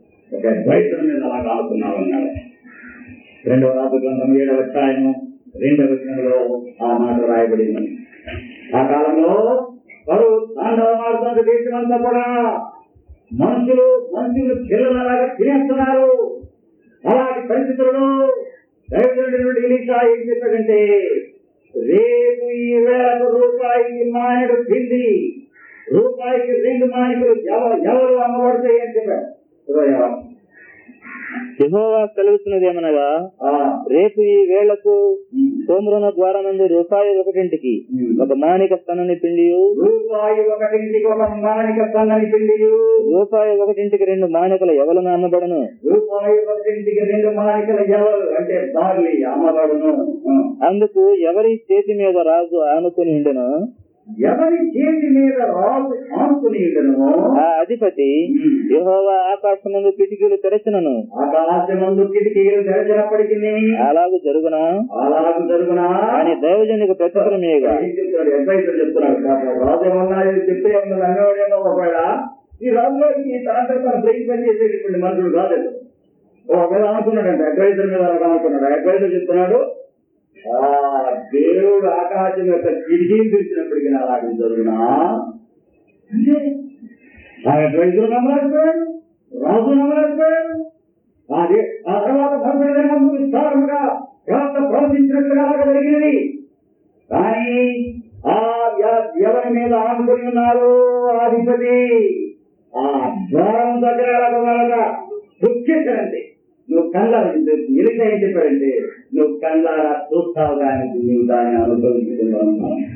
ఒక ద్వైతం మీద అలా కాలుతున్నావు అన్నాడు రెండవ రాజు గ్రంథం ఏడవ అధ్యాయము రెండవ వచనంలో ఆ మాట రాయబడింది ఆ కాలంలో వారు తాండవమాడుతున్న దేశమంతా కూడా మనుషులు మనుషులు పిల్లలలాగా తినేస్తున్నారు అలాంటి పరిస్థితుల్లో దైవజనుడి నుండి ఎలీషా ఏం చెప్పాడంటే రేపు ఈ వేలకు రూపాయికి మానేడు పిండి రూపాయికి రెండు మానికలు ఎవరు ఎవరు అమ్మబడతాయి అని చెప్పాడు ఇరవై ఆరు. యెహోవా సెలవుతున్నది ఏమనగా ఆ, రేపు ఈ వేళకు ఉమ్, సోమరున ద్వారా నుండి రూపాయి ఒకటింటికి ఉమ్. ఒక మానిక స్తనని పిండి రూపాయి ఒకటింటికి ఒక మానిక సన్నని పిండి రూపాయి ఒకటింటికి రెండు మానికలు ఎవలను అమ్మబడను రూపాయి ఒకటింటికి రెండు మానికల ఎవరు అంటే బార్లీ అమ్మబడును ఆ. అందుకు ఎవరి చేతి మీద రాజు ఆనుకుని ఉండెను ఎవరి చేతి మీద రాజు ఆనుకుని ఉండను ఆ అధిపతి యెహోవా ఆకాశమందు కిటికీలు తెరచినను ఆకాశమందు కిటికీలు తెరచినప్పటికీ అలాగు జరుగునా అలాగ జరుగునా అని దైవజనునికి ప్రతిఫలమేగా ఏం చెప్తున్నాడు అడ్వైజర్ చెప్తున్నాడు పాపం రాజు ఏమన్నా ఇది చెప్తే ఏమన్నా అన్నవాడేమో ఒకవేళ ఈ రాజులో ఈ తనంతా తను బ్రెయిన్ పని చేసేటటువంటి మనుషుడు రాలేదు ఒకవేళ అనుకున్నాడంట అడ్వైజర్ మీద అలా అనుకున్నాడు అడ్వైజర్ చెప్తున్నాడు ఆ దేవుడు ఆకాశం యొక్క కిటికీలు తెరిచినప్పటికీ అలాగే జరుగునా అంటే ఆ అడ్వైజర్ నమ్మలేకపోయాడు రాజు నమ్మలేకపోయాడు అదే ఆ తర్వాత భద్రత ముందు విస్తారంగా ప్రవక్త ప్రవచించినట్లుగా అలాగ జరిగినది కానీ ఆ ఎ- ఎవరి మీద ఆనుకుని ఉన్నారు ఆ అధిపతి ఆ ద్వారం దగ్గర అలాగ దుఃఖించడండి నువ్వు కళ్ళారా ఎలిక ఏం చెప్పాడంటే నువ్వు కళ్ళారా చూస్తావు కానీ నీవు దాన్ని అనుభవించుకున్నావు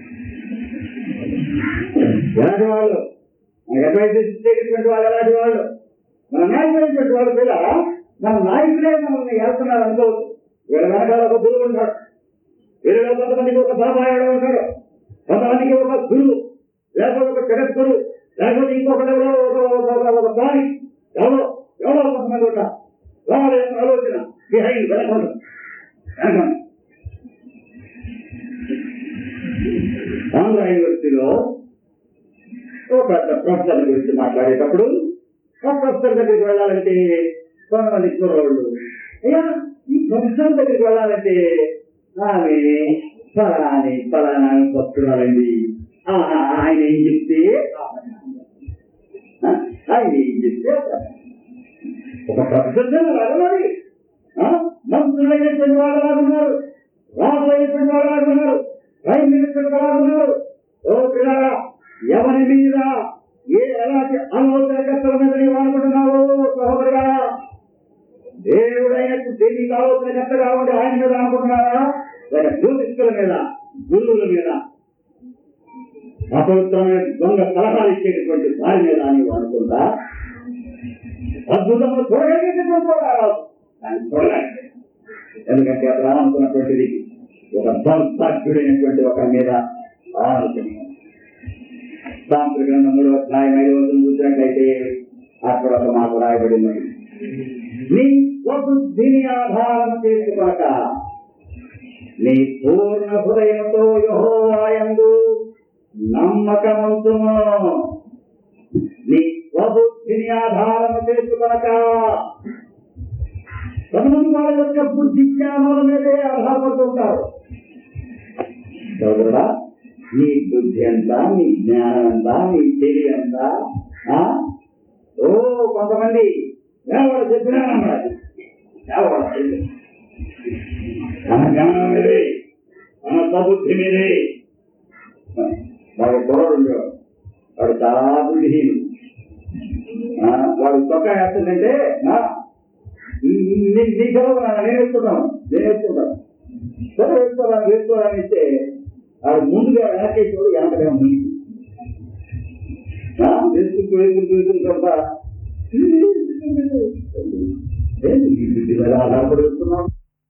ఎలాంటి వాళ్ళు మనకి అడ్వైస్ ఇచ్చేటటువంటి వాళ్ళు ఎలాంటి వాళ్ళు మన నాయకుడైనటువంటి వాళ్ళు పిల్ల మన నాయకులే మనల్ని వెళ్తున్నారు అనుకోవచ్చు వీళ్ళ వెనకాల ఒక గురువు ఉంటాడు వీళ్ళలో కొంతమందికి ఒక బాబాయాడు ఉంటాడు కొంతమందికి ఒక గురువు లేకపోతే ఒక జగద్గురు లేకపోతే ఇంకొకటి ఎవరో ఒక ఒక- ఒక- ఒక స్వామి ఎవరో ఎవరో కొంతమంది ఉంటారు వాళ్ళ యొక్క ఆలోచన బిహైండ్ వెనకుండా వెనకుండా ఆంధ్ర యూనివర్సిటీలో ఒక పెద్ద ప్రొఫెసర్ గురించి మాట్లాడేటప్పుడు ఆ ప్రొఫెసర్ దగ్గరికి వెళ్ళాలంటే కొంతమంది కుర్రోళ్ళు అయ్యా ఈ ప్రొఫెసర్ దగ్గరికి వెళ్ళాలంటే ఆమె ఫలాని ఫలానా అని వస్తున్నారండి ఆ, ఆయన ఏం చెప్తే ఆ, ఆయన ఏం చెప్తే ఒక ప్రొఫెసర్ అలాగే మంత్రులైనటువంటి వాళ్ళు అలాగున్నారు రాజులైనటువంటి వాళ్ళు అలాగున్నారు ప్రైమ్ మినిస్టర్ అలాగున్నారు ఓ పిల్లరా ఎవరి మీద ఏ ఎలాంటి ఆలోచనకర్తల మీద నీవు అనుకుంటున్నావు సహోదరుగా దేవుడైనట్టు నీకు ఆలోచనకర్తగా ఉండి ఆయన మీద అనుకుంటున్నావా లేక జ్యోతిష్కుల మీద గురువుల మీద అపవిత్రమైన దొంగ సలహాలు ఇచ్చేటటువంటి వారి మీద నీవు అనుకుంటా అద్భుతము చూడగలిగేటటువంటి వాడు ఆ రాజు దాన్ని చూడలేడు ఎందుకంటే అతను అనుకున్నటువంటిది ఒక ధ్వంసాధ్యుడైనటువంటి ఒక మీద ఆలోచన సాంస్కృతిక గ్రంథం మూడవ అధ్యాయం ఐదవ వచనం చూసినట్లయితే అక్కడ ఒక మాట రాయబడి ఉన్నది నీ స్వబుద్ధిని ఆధారం చేసుకోక నీ పూర్ణ హృదయంతో యెహోవాయందు నమ్మకమంతుము నీ స్వబుద్ధిని ఆధారం చేసుకొనక కొంతమంది వాళ్ళ యొక్క బుద్ధి జ్ఞానాల మీదే ఆధారపడుతుంటారు సోదరుడా నీ బుద్ధి ఎంత నీ జ్ఞానం ఎంత నీ తెలివి ఎంత ఆ? ఓ కొంతమంది ఎవరు చెప్పినా నమ్మాలి ఎవరు చెప్పినా. మన జ్ఞానం మీదే మన సబుద్ధి మీదే వాడు కుర్రాడు ఉండేవాడు వాడు చాలా బుద్ధిహీనుడు ఆ, వాడు తొక్క వేస్తుందంటే నా నీ నీ సెలవు నాన్న, నేను వేసుకుంటాను నేను వేసుకుంటాను సరే వేసుకోవాలని వేసుకోవాలని ఇస్తే వాడు ముందుగా వెనకేసేవాడు వెనకగా ముందు వేసుకుంటూ వేసుకుంటూ వేసుకుంటా ఆధారపడి వేస్తున్నాం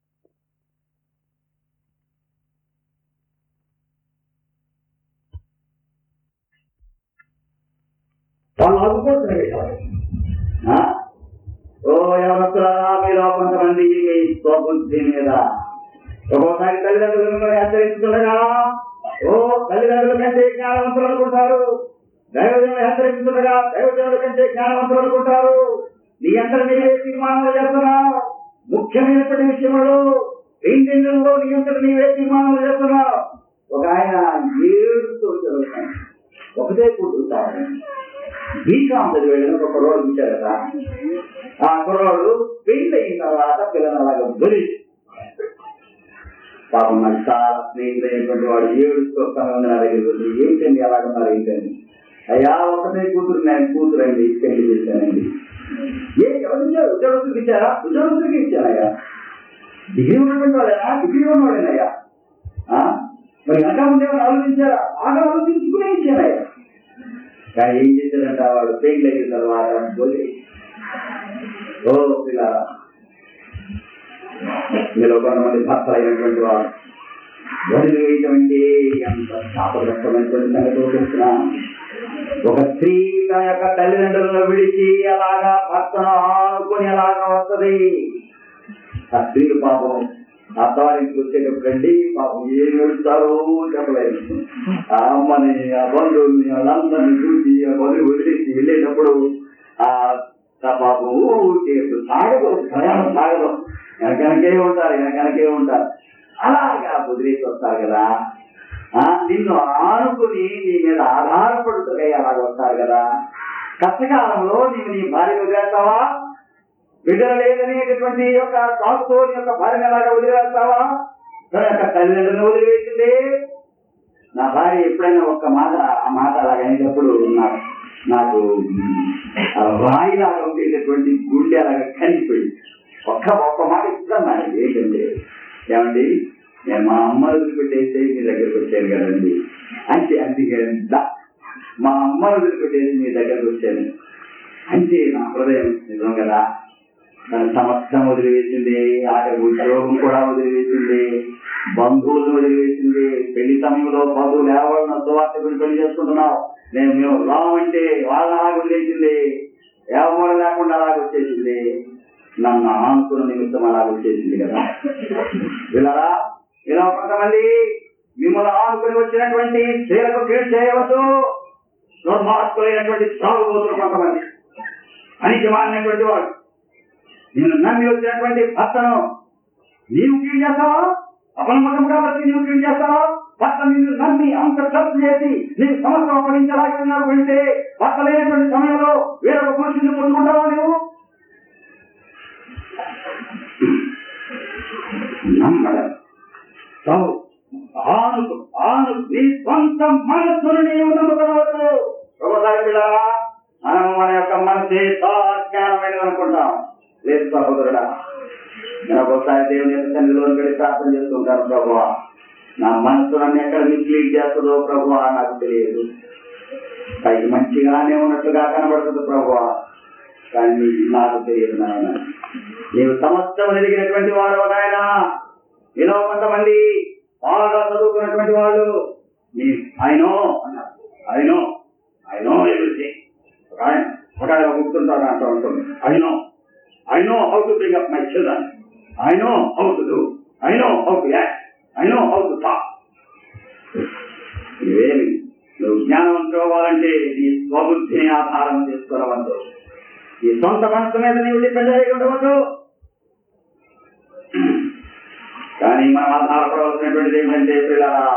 వాళ్ళు ఆదుకోవట్లేదు ఆ? ఓ ఎవరొస్తారా మీలో కొంతమంది మీ స్వబుద్ధి మీద ఒక్కోసారి తల్లిదండ్రులను కూడా హెచ్చరిస్తుండగా ఓ తల్లిదండ్రుల కంటే జ్ఞానవంతులు అనుకుంటారు దైవజనులు హెచ్చరిస్తుండగా దైవజనుల కంటే జ్ఞానవంతులు అనుకుంటారు నీ అంతా నీవే తీర్మానాలు చేస్తున్నావు ముఖ్యమైనటువంటి విషయంలో ఇంటిలో నీ అంతా నీవే తీర్మానాలు చేస్తున్నావు ఒక ఆయన ఏడుతో చదువుతాను ఒకటే కూర్చుంటాడు బీకాం చదివాడు ఒక కుర్రోడు ఇచ్చారు కదా ఆ కుర్రోడు పెళ్లి అయిన తర్వాత పిల్లలు అలాగ బలి పాపం నాకు చాలా స్నేహితులైనటువంటి వాడు ఏడుస్తూ వస్తాను ఉంది నా దగ్గరికి వచ్చి ఏంటండి అలాగన్నారు ఏంటండి అయ్యా ఒకటే కూతురు నేను కూతురు అండి పెళ్లి చేశానండి ఏ ఎవరు ఇచ్చారు ఉద్యోగస్తులకు ఇచ్చారా ఉద్యోగస్తులకి ఇచ్చారయ్యా డిగ్రీ ఉన్నటువంటి వాళ్ళేనా డిగ్రీ ఉన్నవాడేనయ్యా ఆ? మరి వెనక ముందే ఆలోచించారా బాగా ఆలోచించుకునే ఇచ్చారయ్యా కానీ ఏం చేశారంట వాడు పెళ్లి అయిన తర్వాత పోయి ఓ పిల్లారా మీలో కొంతమంది భర్తలు అయినటువంటి వారు వదిలి వేయటం అంటే ఎంత శాపగ్రస్తమైనటువంటి సంగతి తెలిసిన ఒక స్త్రీ తన యొక్క తల్లిదండ్రులను విడిచి అలాగా భర్తను ఆనుకొని అలాగా వస్తుంది ఆ స్త్రీలు పాపం అత్తవారికి వచ్చేటప్పుడండి పాపం ఏం వెళ్తారో చెప్పలేదు ఆ అమ్మని ఆ బంధువుల్ని వాళ్ళందరినీ చూసి ఆ వదిలి వదిలేసి వెళ్ళేటప్పుడు ఆ ఆ పాపం ఊరికే సాగదు ప్రయాణం సాగదు వెనకనకే ఉంటారు వెనకనకే ఉంటారు అలాగా వదిలేసి వస్తారు కదా ఆ నిన్ను ఆనుకుని నీ మీద ఆధారపడుతున్నాయి అలాగ వస్తారు కదా కష్టకాలంలో నీవు నీ భార్య వదిలేస్తావా బిడ్డలు లేదనేటటువంటి యొక్క సాగుతో నీ యొక్క భార్యను ఎలాగా వదిలేస్తావా తన యొక్క తల్లిదండ్రులను వదిలివేసింది నా భార్య ఎప్పుడైనా ఒక్క మాట ఆ మాట అలాగ అయినప్పుడు నాకు నాకు ఆ రాయిలాగా ఉండేటటువంటి గుండె అలాగా కలిగిపోయింది ఒక్క ఒక్క మాట ఇస్తున్నాను ఏంటంటే ఏమండి నేను మా అమ్మ వదిలిపెట్టేసి మీ దగ్గరకు వచ్చాను కదండి అంటే అందుకే దా- మా అమ్మ వదిలిపెట్టేసి మీ దగ్గరకు వచ్చాను అంటే నా హృదయం నిజం కదా తన సమస్తం వదిలివేసింది ఆట ఉద్యోగం కూడా వదిలివేసింది బంధువులను వదిలివేసింది పెళ్లి సమయంలో బంధువులు ఎవరిన సువార్త గురించి పెళ్లి చేసుకుంటున్నావు నేను మేము రామంటే వాళ్ళ అలాగ వదిలేసింది ఎవరు లేకుండా అలాగ వచ్చేసింది నన్ను ఆనుకున్న నిమిత్తం అలాగ వచ్చేసింది కదా వీళ్ళరా ఇలా కొంతమంది మిమ్మల్ని ఆనుకుని వచ్చినటువంటి స్త్రీలకు కీడు చేయవద్దు దుర్మార్గులైనటువంటి సాగుబోతులు కొంతమంది పనికి మారినటువంటి వాడు నేను నమ్మి వచ్చినటువంటి భర్తను నీవు కీడు చేస్తావా అపనమ్మకం కాబట్టి నీవు కీడు చేస్తావా భర్త నిన్ను నమ్మి అంత ఖర్చు చేసి నీకు సమస్తం అప్పగించలాగి ఉన్నారు వెళ్తే భర్త లేనటువంటి సమయంలో వేరొక పురుషుని ముట్టుకుంటావా నువ్వు నమ్మడం చావు ఆనుకు ఆను నీ సొంత మనస్సును నీవు నమ్ముకోవచ్చు ప్రభుత్వ పిల్లరా మనం మన యొక్క మనసే చాలా జ్ఞానమైనది అనుకుంటాం లేదు సహోదరుడా నేను ఒకసారి దేవుని యొక్క సన్నిధిలో వెళ్ళి ప్రార్థన చేస్తుంటాను ప్రభు నా మనసు నన్ను ఎక్కడ మిస్లీడ్ చేస్తుందో ప్రభు నాకు తెలియదు పైకి మంచిగానే ఉన్నట్లుగా కనబడుతుంది ప్రభు కానీ నాకు తెలియదు నాయన నీవు సమస్తం ఎదిగినటువంటి వాడు నాయన ఇలా కొంతమంది బాగా చదువుకున్నటువంటి వాళ్ళు అయినో అన్నారు అయినో అయినో ఎవ్రీథింగ్ ఒక ఆయన ఒక ఆయన గుర్తుంటాడు అంటూ ఉంటుంది అయినో I know how to bring up my children I know how to do I know how to act I know how to talk ఇవేమి నువ్వు జ్ఞానవంతుడు అవ్వాలంటే నీ స్వబుద్ధిని ఆధారం చేసుకోవద్దు నీ సొంత మనసు మీద నీవు డిపెండ్ అయ్యి ఉండవద్దు కానీ మనం ఆధారపడవలసినటువంటిది ఏంటంటే పిల్లరా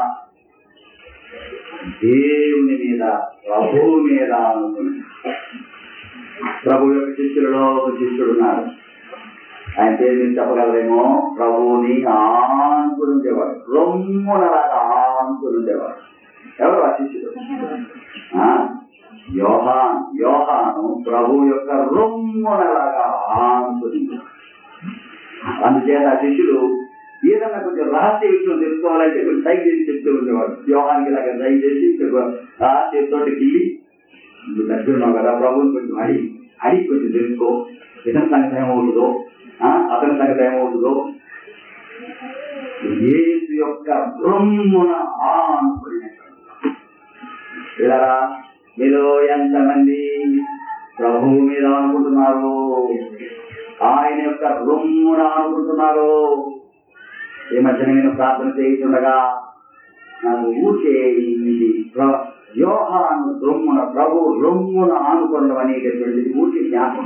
దేవుని మీద ప్రభువు మీద అనుకుని ప్రభు యొక్క శిష్యులలో ఒక శిష్యుడు ఉన్నాడు ఆయన పేరు మీరు చెప్పగలరేమో ప్రభువుని ఆనుకుని ఉండేవాడు రొమ్మునలాగా ఆనుకుని ఉండేవాడు ఎవరు ఆ శిష్యుడు ఆ? యోహాన్ యోహాను ప్రభు యొక్క రొమ్మునలాగా ఆనుకుని ఉండేవాడు. అందుచేత ఆ శిష్యుడు ఏదన్నా కొంచెం రహస్య విషయం తెలుసుకోవాలంటే కొంచెం సైజ్ చేసి చెప్తూ ఉండేవాడు యోహానికి ఇలాగ సైజ్ చేసి ఆ చేతితోటి గిల్లి నువ్వు దగ్గరున్నావు కదా ప్రభువుని కొంచెం అడిగి అడిగి కొంచెం తెలుసుకో ఇతని సంగతి ఏమవుతుందో ఆ, అతని సంగతి ఏమవుతుందో యేసు యొక్క బ్రహ్మున ఇలా మీలో ఎంతమంది ప్రభువు మీద అనుకుంటున్నారు ఆయన యొక్క రొమ్మున అనుకుంటున్నారు ఈ మధ్యన నేను ప్రార్థన చేస్తుండగా నాకు ఊరికే ఇది ప్ర- యోహాను రొమ్మున ప్రభు రొమ్మున ఆనుకోవడం అనేటటువంటిది ఊరికి జ్ఞాపకం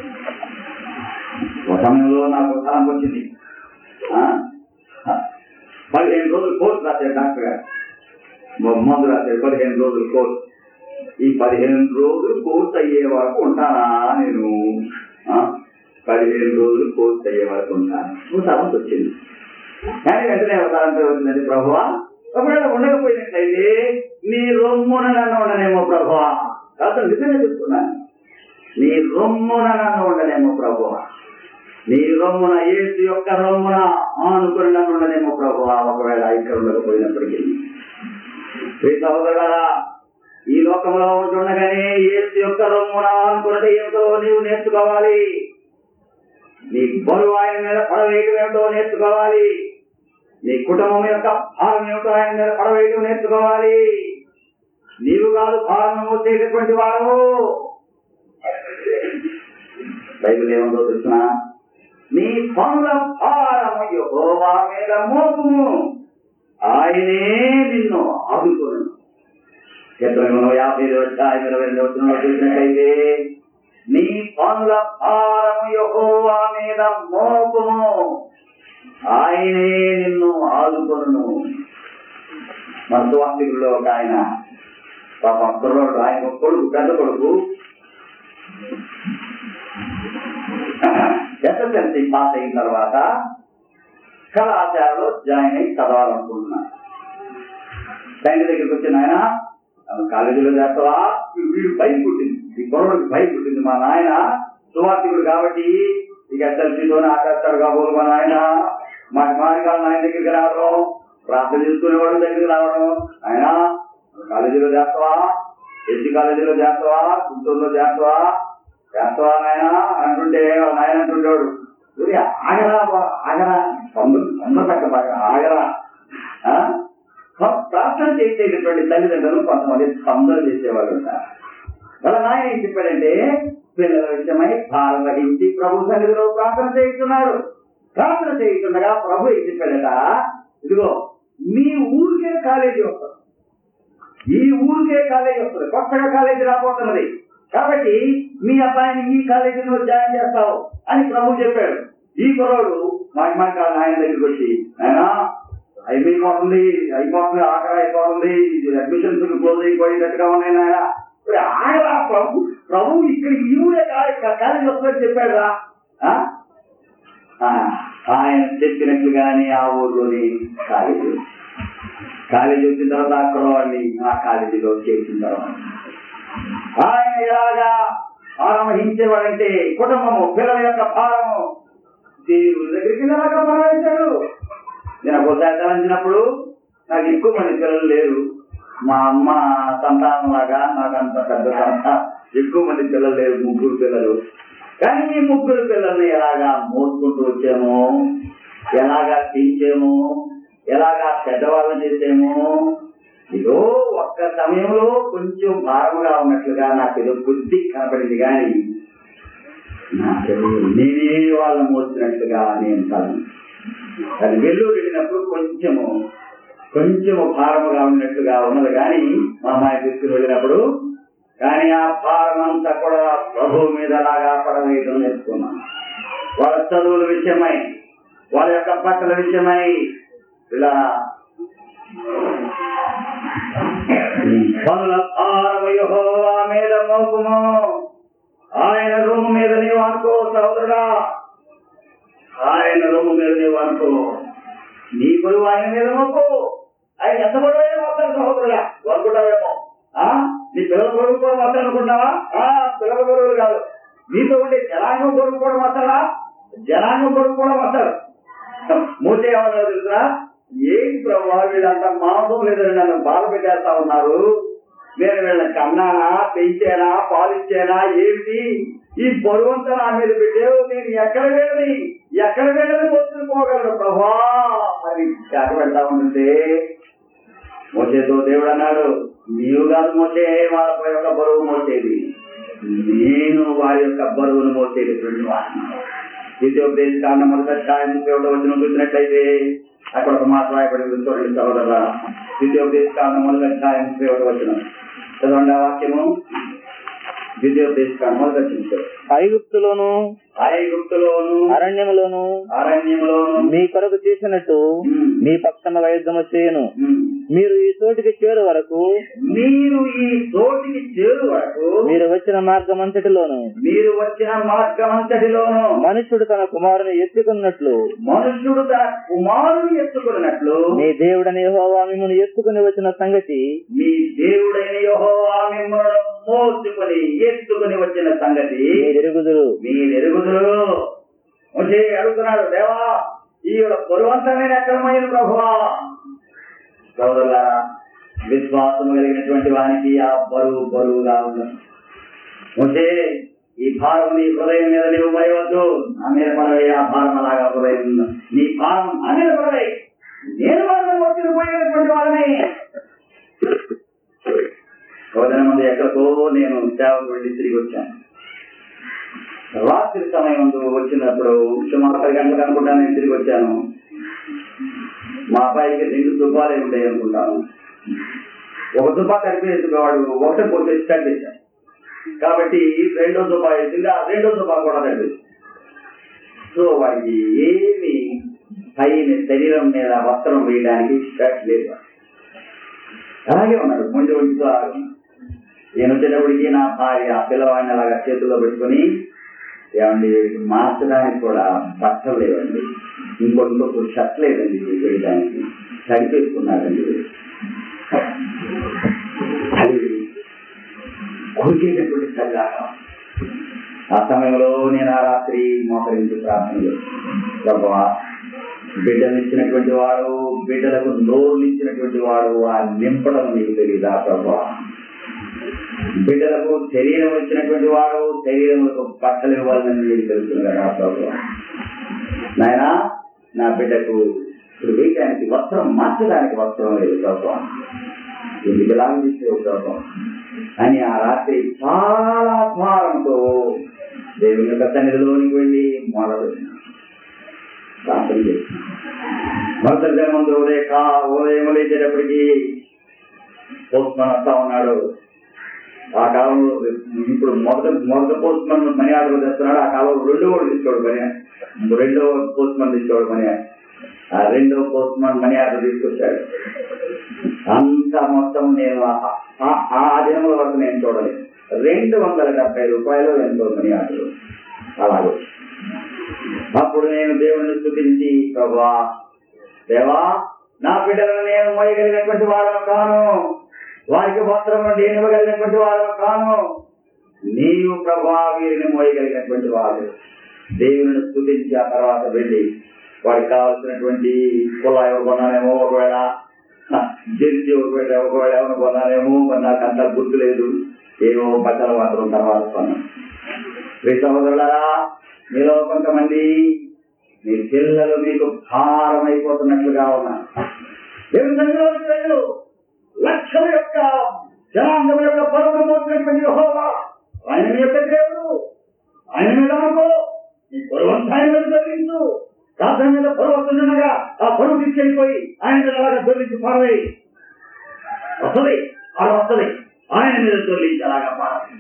ఒక సమయంలో నాకు తలం వచ్చింది ఆ? పదిహేను రోజులు కోర్సు రాశారు డాక్టర్ గారు మ- మందు రాశారు పదిహేను రోజులు కోర్సు ఈ పదిహేను రోజులు కోర్సు అయ్యే వరకు ఉంటానా నేను ఆ? పదిహేను రోజులు కోర్సు అయ్యే వరకు ఉంటాను నువ్వు తలంపు వచ్చింది కానీ వెంటనే ఒక తలంపు వచ్చింది ప్రభువా ఒకవేళ ఉండకపోయినట్లయితే నీ రొమ్మున నన్ను ఉండనేమో ప్రభువా అసలు నిజంగా చెప్తున్నాను నీ రొమ్మున నన్ను ఉండనేమో ప్రభువా నీ రొమ్మున ఏసు యొక్క రొమ్మున ఆనుకుని నన్ను ఉండనేమో ప్రభువా ఒకవేళ ఇక్కడ ఉండకపోయినప్పటికీ శ్రీ సహోదరులారా ఈ లోకంలో ఉంటుండగానే ఏసు యొక్క రొమ్మున ఆనుకున్నది ఏమిటో నీవు నేర్చుకోవాలి నీ బరువు ఆయన మీద పడవేయటం ఏమిటో నేర్చుకోవాలి నీ కుటుంబం యొక్క భారం ఏమిటో ఆయన మీద పడవేయటం నేర్చుకోవాలి నీవు కాదు భారం మోసేటటువంటి వాడు బైబిల్ ఏముందో తెలుసిన నీ పనుల భారము యెహోవా మీద మోపుము ఆయనే నిన్ను ఆదుకోను చిత్రంలో యాభై అధ్యాయం ఇరవై రెండు వచ్చిన చూసినట్లయితే నీ పనుల భారము యెహోవా మీద మోపుము ఆయనే నిన్ను ఆదుకొను మన సువార్థికుల్లో ఒక ఆయన పాప కుర్రోడు ఆయన కొడుకు పెద్ద కొడుకు ఎస్ఎస్ఎల్సి పాస్ అయిన తర్వాత కళాశాలలో జాయిన్ అయి చదవాలనుకుంటున్నాను తండ్రి దగ్గరికి వచ్చిన ఆయన "నన్ను కాలేజీలో చేస్తావా వీడు భయం పుట్టింది ఈ కుర్రోడికి భయం పుట్టింది మా నాయన సువార్థికుడు కాబట్టి ఇక ఎస్ఎల్సీతోనే ఆకేస్తాడు కాబోలు మా నాయన మా మారికాల నాయన దగ్గరికి రావడం ప్రార్థన చేసుకునేవాడు దగ్గరికి రావడం ఆయన కాలేజీలో చేస్తావా ఎస్సీ కాలేజీలో చేస్తావా గుంటూరులో చేస్తావా చేస్తావా నాయన అంటుంటే వాళ్ళ నాయన అంటుండేవాడు "ఊరి ఆగరా బా- ఆగరా తొందర తొందర పెట్ట బాగా ఆగరా ఆ? ప్రార్థన చేసేటటువంటి తల్లిదండ్రులు కొంతమంది తొందర చేసేవాళ్ళు ఉంటారు వాళ్ళ నాయన ఏం చెప్పాడంటే పిల్లల విషయమై భారం వహించి ప్రభు సన్నిధిలో ప్రార్థన చేస్తున్నాడు ప్రార్థన చేస్తుండగా ప్రభు ఏం చెప్పాడట ఇదిగో మీ ఊరికే కాలేజీ వస్తుంది ఈ ఊరికే కాలేజీ వస్తుంది కొత్తగా కాలేజీ రాబోతున్నది కాబట్టి మీ అబ్బాయిని ఈ కాలేజీలో జాయిన్ చేస్తావు అని ప్రభు చెప్పాడు ఈ కుర్రోడు మాటి మాట ఆయన దగ్గరికి వచ్చి ఆయన అయిపోతుంది అయిపోతుంది ఆఖరి అయిపోతుంది అడ్మిషన్స్ క్లోజ్ అయిపోయేటట్టుగా ఉన్నాయి నాయన మరి ఆగరా ప్రభు ప్రభు ఇక్కడ ఈ ఊరే కా- కాలేజీ వస్తుందని చెప్పాడు రా ఆయన చెప్పినట్లుగానే ఆ ఊర్లోని కాలేజీ కాలేజీ వచ్చిన తర్వాత ఆ కుర్రవాడిని ఆ కాలేజీలో చేసిన తర్వాత ఆయన ఎలాగా భారం వహించేవాడంటే కుటుంబము పిల్లల యొక్క భారము దేవుని దగ్గరికి ఎలాగా భావించాడు నేను ఒకసారి తలంచినప్పుడు నాకు ఎక్కువ మంది పిల్లలు లేరు మా అమ్మ సంతానం లాగా నాకు అంత పెద్ద సంతానం ఎక్కువ మంది పిల్లలు లేరు ముగ్గురు పిల్లలు కానీ ఈ ముగ్గురు పిల్లల్ని ఎలాగా మోసుకుంటూ వచ్చాము ఎలాగా తీర్చాము ఎలాగా పెద్దవాళ్ళని చేసాము ఏదో ఒక్క సమయంలో కొంచెం భారముగా ఉన్నట్లుగా నాకు ఏదో బుద్ధి కనపడింది కానీ నాకు నేనే వాళ్ళని మోసినట్లుగా నేను తలను అది వెల్లూరు వెళ్ళినప్పుడు కొంచెము కొంచెము భారముగా ఉన్నట్లుగా ఉన్నది కానీ మా అమ్మాయి తీసుకుని వెళ్ళినప్పుడు కానీ ఆ భారం అంతా కూడా ప్రభువు మీద లాగా పడవేయడం నేర్చుకున్నాం వాళ్ళ చదువుల విషయమై వాళ్ళ యొక్క బట్టల విషయమై ఇలా పనుల భారము యెహోవా మీద మోపుము ఆయన రొమ్ము మీద నీవు అనుకో సోదరుడా ఆయన రొమ్ము మీద నీవు అనుకో నీ బరువు ఆయన మీద మోపు ఆయన ఎంత బరువు మోస్తాడు సహోదరుడా అనుకుంటావేమో ఆ నీ పిల్లల బరువు కూడా మోస్తాడు అనుకుంటావా ఆ పిల్లల బరువులు కాదు నీతో ఉండే జనాంగం బరువు కూడా మోస్తాడా జనాంగం బరువు కూడా మోస్తాడు మూతే ఏమన్నా తెలుసా ఏంటి ప్రభావ వీళ్ళంతా మాంసం లేదని నన్ను బాధ పెట్టేస్తా ఉన్నారు నేను వీళ్ళని కన్నానా పెంచానా పాలించానా ఏమిటి ఈ బరువంతా నా మీద పెట్టావు నేను ఎక్కడ వెళ్ళని ఎక్కడ వెళ్ళని పొద్దున పోగలను ప్రభా మరి చేత పెడతా ఉంటుంటే మోసేతో దేవుడు అన్నాడు నీవు కాదు మోసే వాళ్ళ యొక్క బరువు మోసేది నేను వారి యొక్క బరువును మోసేటటువంటి వాడిని ద్వితీయోపదేశ కాండ మొదటి అధ్యాయం ముప్పై ఒకటో వచనం చూసినట్లయితే అక్కడ ఒక మాట రాయబడి ఉంది చూడండి సహోదరుల ద్వితీయోపదేశకాండం మొదటి అధ్యాయం ముప్పై ఒకటి వచ్చిన చదవండి ఆ వాక్యము ద్వితీయోపదేశకాండం మొదటి వచ్చిన ఐగుప్తులోను ఐగుప్తులోను అరణ్యములోను అరణ్యములోను మీ కొరకు చేసినట్టు ఉమ్, మీ పక్షముగా యుద్ధము చేయను ఉమ్. మీరు ఈ చోటికి చేరు వరకు మీరు ఈ తోటికి చేరు వరకు మీరు వచ్చిన మార్గం అంతటిలోను మీరు వచ్చిన మార్గమంతటిలోను మనుష్యుడు తన కుమారుని ఎత్తుకున్నట్లు మనుష్యుడు తన కుమారుని ఎత్తుకున్నట్లు మీ దేవుడని యెహోవా మిమ్మల్ని ఎత్తుకుని వచ్చిన సంగతి మీ దేవుడైన యెహోవా మిమ్మల్ని మోసుకొని ఎత్తుకొని వచ్చిన సంగతి మీరు ఎరుగుదురు మీరు ఎరుగుదురు వచ్చి అడుగుతున్నాడు దేవా ఈ బరువంతమైన ఎక్కడమైన ప్రభువా సోదరులారా విశ్వాసం కలిగినటువంటి వానికి ఆ బరువు బరువుగా ఉండదు వచ్చే ఈ భారం నీ హృదయం మీద నీవు మయవద్దు నా మీద పడవే ఆ భారం అలాగా హృదయం ఉంది. నీ భారం నా మీద పడవే నేను మాత్రం వచ్చిన పోయినటువంటి వాళ్ళని రోజున ముందు ఎక్కడికో నేను సేవకు వెళ్ళి తిరిగి వచ్చాను రాత్రి సమయం ముందు వచ్చినప్పుడు సుమారు పది గంటలకు అనుకుంటా నేను తిరిగి వచ్చాను మా అబ్బాయికి రెండు దుబ్బాలే ఉండేవి అనుకుంటాను ఒక దుబ్బా తడిపేసుకునేవాడు ఒకటే పోసేసి తడిపేశాను కాబట్టి రెండో దుబ్బా వేసింది ఆ రెండో దుబ్బా కూడా తడిపేసి సో వాడికి ఏమి పైన శరీరం మీద వస్త్రం వేయడానికి షర్ట్ లేదు అలాగే ఉన్నాడు ముందు ఒంటితో ఆగి నేను వచ్చేటప్పటికి నా భార్య ఆ పిల్లవాడిని అలాగా చేతుల్లో పెట్టుకుని ఏమండి వీడికి మార్చడానికి కూడా బట్టలు లేవండి ఇంకొంటి షర్ట్ లేదండి వేయడానికి సరిపేసుకున్నాడండి అది కొరికేటటువంటి చల్లాగా ఆ సమయంలో నేను ఆ రాత్రి మోకరించి ప్రార్థన చేశాను ప్రభా బిడ్డలు ఇచ్చినటువంటి వాడు బిడ్డలకు నోరులు ఇచ్చినటువంటి వాడు ఆ నింపడం నీకు తెలియదా ప్రభా బిడ్డలకు శరీరం ఇచ్చినటువంటి వాడు శరీరములకు బట్టలు ఇవ్వాలని నీకు తెలుస్తుంది కదా ప్రభా నాయనా నా బిడ్డకు ఇప్పుడు వేయడానికి వస్త్రం మార్చడానికి వస్త్రం లేదు ప్రభా ఎందుకు ఇలాగ చేసేవు ప్రభా అని ఆ రాత్రి చాలా భారంతో దేవుని యొక్క సన్నిధిలోనికి వెళ్ళి మొదలు ప్రార్థన చేసిన మరుసటి దినమందు ఉదయ కా ఉదయం లేచేటప్పటికి పోస్ట్మన్ వస్తా ఉన్నాడు ఆ కాలంలో ఇప్పుడు మొదట మొదట పోస్ట్మన్ మనీ ఆర్డర్ తెస్తున్నాడు ఆ కాలంలో రెండో వాడు తీసుకోడు పని రెండో పోస్ట్మన్ తీసుకోడు పని ఆ రెండో పోస్ట్మన్ మనీ ఆర్డర్ తీసుకొచ్చాడు అంత మొత్తం నేను ఆ- ఆ- ఆ దినముల వరకు నేను చూడలేదు రెండు వందల డెబ్బై రూపాయలు ఎంతో మనీ ఆర్డర్ అలాగే అప్పుడు నేను దేవుని స్థుతించి ప్రభా దేవా నా బిడ్డలను నేను మోయగలిగినటువంటి వాడను కాను వారికి వస్త్రం నేను ఇవ్వగలిగినటువంటి వాడను కాను నీవు ప్రభా వీరిని మోయగలిగినటువంటి వాడు దేవుని స్థుతించి ఆ తర్వాత వెళ్ళి వారికి కావాల్సినటువంటి కులా ఎవరు కొన్నానేమో ఒకవేళ జెర్సీ ఒకవేళ ఒకవేళ ఎవరు కొన్నానేమో మరి నాకు అంత గుర్తు లేదు ఏవో బట్టలు మాత్రం తర్వాత కొన్నాను ప్రియ సహోదరులారా మీలో కొంతమంది మీ పిల్లలు మీకు భారం అయిపోతున్నట్లుగా ఉన్నారు దేవుని సన్నిధిలోకి వెళ్ళు లక్షల యొక్క జనాంగం యొక్క పరుగులు మోసినటువంటి యెహోవా ఆయన మీ యొక్క దేవుడు ఆయన మీద అనుకో నీ పరువంతా ఆయన మీద తొలగించు ప్రార్థన మీద పరువు వస్తుండగా ఆ పరువు తీసుకెళ్ళిపోయి ఆయన మీద అలాగా తొలగించి పారవేయి వస్తుంది ఆడ వస్తుంది ఆయన మీద తొలగించి అలాగా పారవేయి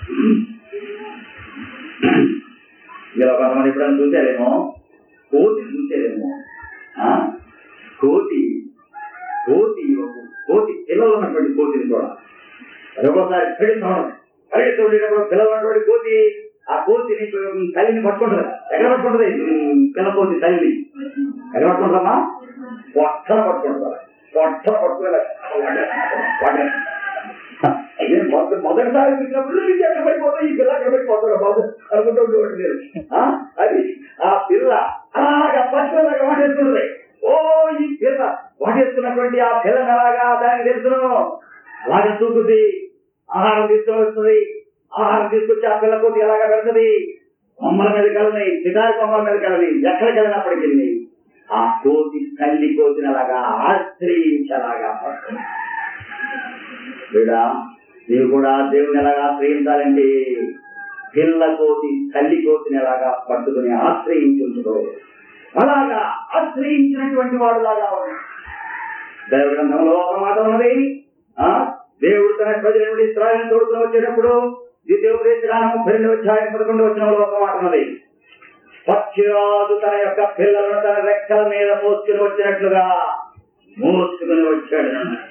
మీరు కొంతమంది ఎప్పుడైనా చూసారేమో కోతి చూసారేమో ఆ? కోతి కోతి ఒక కోతి పిల్లలు ఉన్నటువంటి కోతిని కూడా అది ఒక్కోసారి పెడుతున్నాడు పరిగెత్తుండేటప్పుడు పిల్లలు ఉన్నటువంటి కోతి ఆ కోతిని తల్లిని పట్టుకుంటుంది ఎక్కడ పట్టుకుంటుంది ఉమ్, పిల్ల కోతి తల్లిని ఎక్కడ పట్టుకుంటామా పొట్టన పట్టుకుంటారు పొట్టన పట్టుకుని వాటిని నేను మొదటి మొదటిసారి చూసినప్పుడు ఇది ఎక్కడ పడిపోతాయి ఈ పిల్ల ఎక్కడ పడిపోతాడు బాబు అనుకుంటూ ఉండేవాడు నేను ఆ? అది ఆ పిల్ల అలాగా పట్టుకోలాగా వాటేస్తుంది ఓ ఈ పిల్ల వాటేస్తున్నటువంటి ఆ పిల్లని అలాగా దానికి తెలుసును అలాగే చూస్తుంది ఆహారం తీసుకువస్తుంది ఆహారం తీసుకొచ్చి ఆ పిల్ల కొద్ది ఎలాగా పెడుతుంది కొమ్మల మీద కలని చిటారి కొమ్మల మీద కలని ఎక్కడికి వెళ్ళినప్పటికీ ఆ కోతి తల్లి కోతిని అలాగా ఆశ్రయించలాగా పడుతుంది వీడా నీవు కూడా దేవుని ఎలాగా ఆశ్రయించాలంటే పిల్ల కోతి తల్లి కోతిని ఎలాగా పట్టుకుని ఆశ్రయించుంచుకో అలాగా ఆశ్రయించినటువంటి వాడు లాగా ఉన్నాడు దైవ గ్రంథంలో ఒక మాట ఉన్నది ఆ దేవుడు తన ప్రజలను ఇస్రాయల్ తోడుకుని వచ్చేటప్పుడు ద్వితీయోపదేశకాలం ముప్పై రెండు అధ్యాయం పదకొండు వచ్చిన ఒక మాట ఉన్నది పక్షిరాజు తన యొక్క పిల్లలను తన రెక్కల మీద మోసుకుని వచ్చినట్లుగా మోసుకుని వచ్చాడు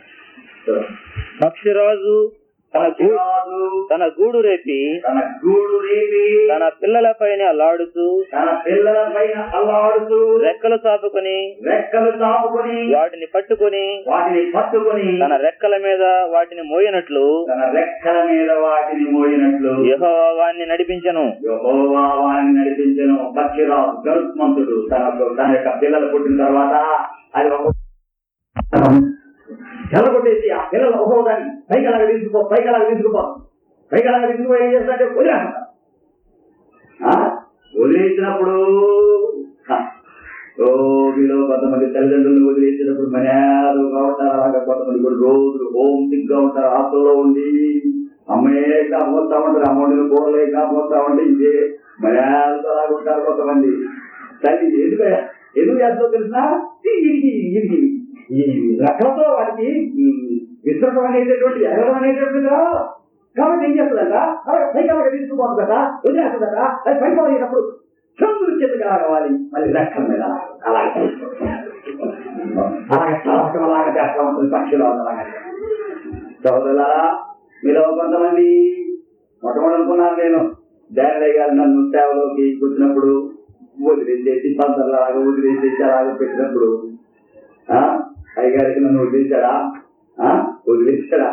పక్షిరాజు తన గూ పక్షిరాజు తన గూడు రేపి తన గూడు రేపి తన పిల్లలపైన అల్లాడుతూ తన పిల్లల పైన అల్లాడుతూ రెక్కలు చాపుకొని రెక్కలు చాపుకొని వాటిని పట్టుకొని వాటిని పట్టుకొని తన రెక్కల మీద వాటిని మోయనట్లు తన రెక్కల మీద వాటిని మోయినట్లు యెహోవా వాణ్ణి నడిపించను యెహోవా వారిని నడిపించను పక్షిరాజు గరుత్మంతుడు తన తన యొక్క పిల్లలు పుట్టిన తర్వాత అది ఒక చెలగొట్టేసి ఆ పిల్లలు ఒక్కో దాన్ని పైకి అలాగ తీసుకుపో పైకి అలాగ తీసుకుపో పైకి అలాగ తీసుకుపో ఏం చేస్తాడంటే వదిలేస్తాడు ఆ? వదిలేసినప్పుడు హ, ఓ మీలో కొంతమంది తల్లిదండ్రులను వదిలేసినప్పుడు మర్యాదగా ఉంటారు అలాగా కొంతమంది కూడా రోజులు హోమ్ సిక్ గా ఉంటారు హాస్టల్లో ఉండి అమ్మాయే కాపోతా ఉంటారు అమ్మోడిని కూరలే కాపోతా ఉంటే ఇదే మర్యాదతో అలాగ ఉంటారు కొంతమంది తల్లి ఎందుకు ఎందుకు చేస్తుందో తెలిసిన వీడికి వీడికి ఈ రెక్కలతో వాటికి ఉమ్, విసరడం అనేటటువంటి ఎగరడం అనేటటువంటి కాబట్టి ఏం చేస్తుందట అలాగే పైకి అలాగే తీసుకుపోతుంది కదా వదిలేస్తుందట అది పైకి పోయేటప్పుడు చంద్రుడు కింద కావాలి మళ్ళీ రెక్కల మీద అలాగే అలాగే తలకం అలాగే చేస్తా ఉంటుంది పక్షులు అలాగే సోదరులారా మీలో కొంతమంది మొట్టమొదటి అనుకున్నాను నేను డాడీ గారు నన్ను సేవలోకి కూర్చున్నప్పుడు వదిలేసేసి పంతలాగా వదిలేసేసి అలాగే పెట్టినప్పుడు ఆ? అయ్యగారికి నన్ను వదిలేశాడా ఆ? వదిలేశాడా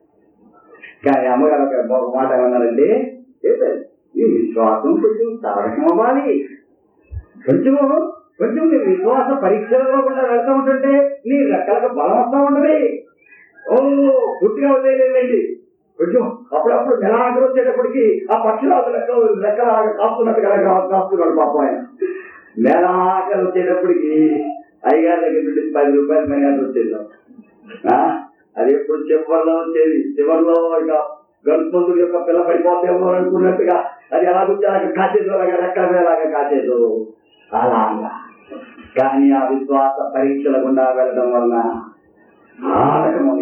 కానీ అమ్మగారు ఒక ఒక మాట ఏమన్నారంటే "ఏంటి? ఈ విశ్వాసం కొంచెం సాధకం అవ్వాలి కొంచెము కొంచెం నీ విశ్వాస పరీక్షలలో కూడా వెళ్తా ఉంటుంటే నీ రెక్కలకు బలం వస్తా ఉంటది ఓ పూర్తిగా వదిలేయండి కొంచెం అప్పుడప్పుడు నెలాఖరు వచ్చేటప్పటికి ఆ పక్షులు రెక్కలు రెక్కలాగా కాస్తున్నట్టుగా కాస్తున్నాడు పాపం ఆయన నెలాఖరు వచ్చేటప్పటికి అయ్యగారి దగ్గర నుండి పది రూపాయలు మర్యాద వచ్చేది ఆ? అది ఎప్పుడు చివరిలో వచ్చేది చివరిలో ఇక గర్భంతుడి యొక్క పిల్ల పడిపోతేమో అనుకున్నట్టుగా అది ఎలా వచ్చి అలాగ కాచేది అలాగా రెక్కల మీద అలాగా కాచేదు అలాగా కానీ ఆ విశ్వాస పరీక్షల గుండా వెళ్ళడం వలన ఆటకము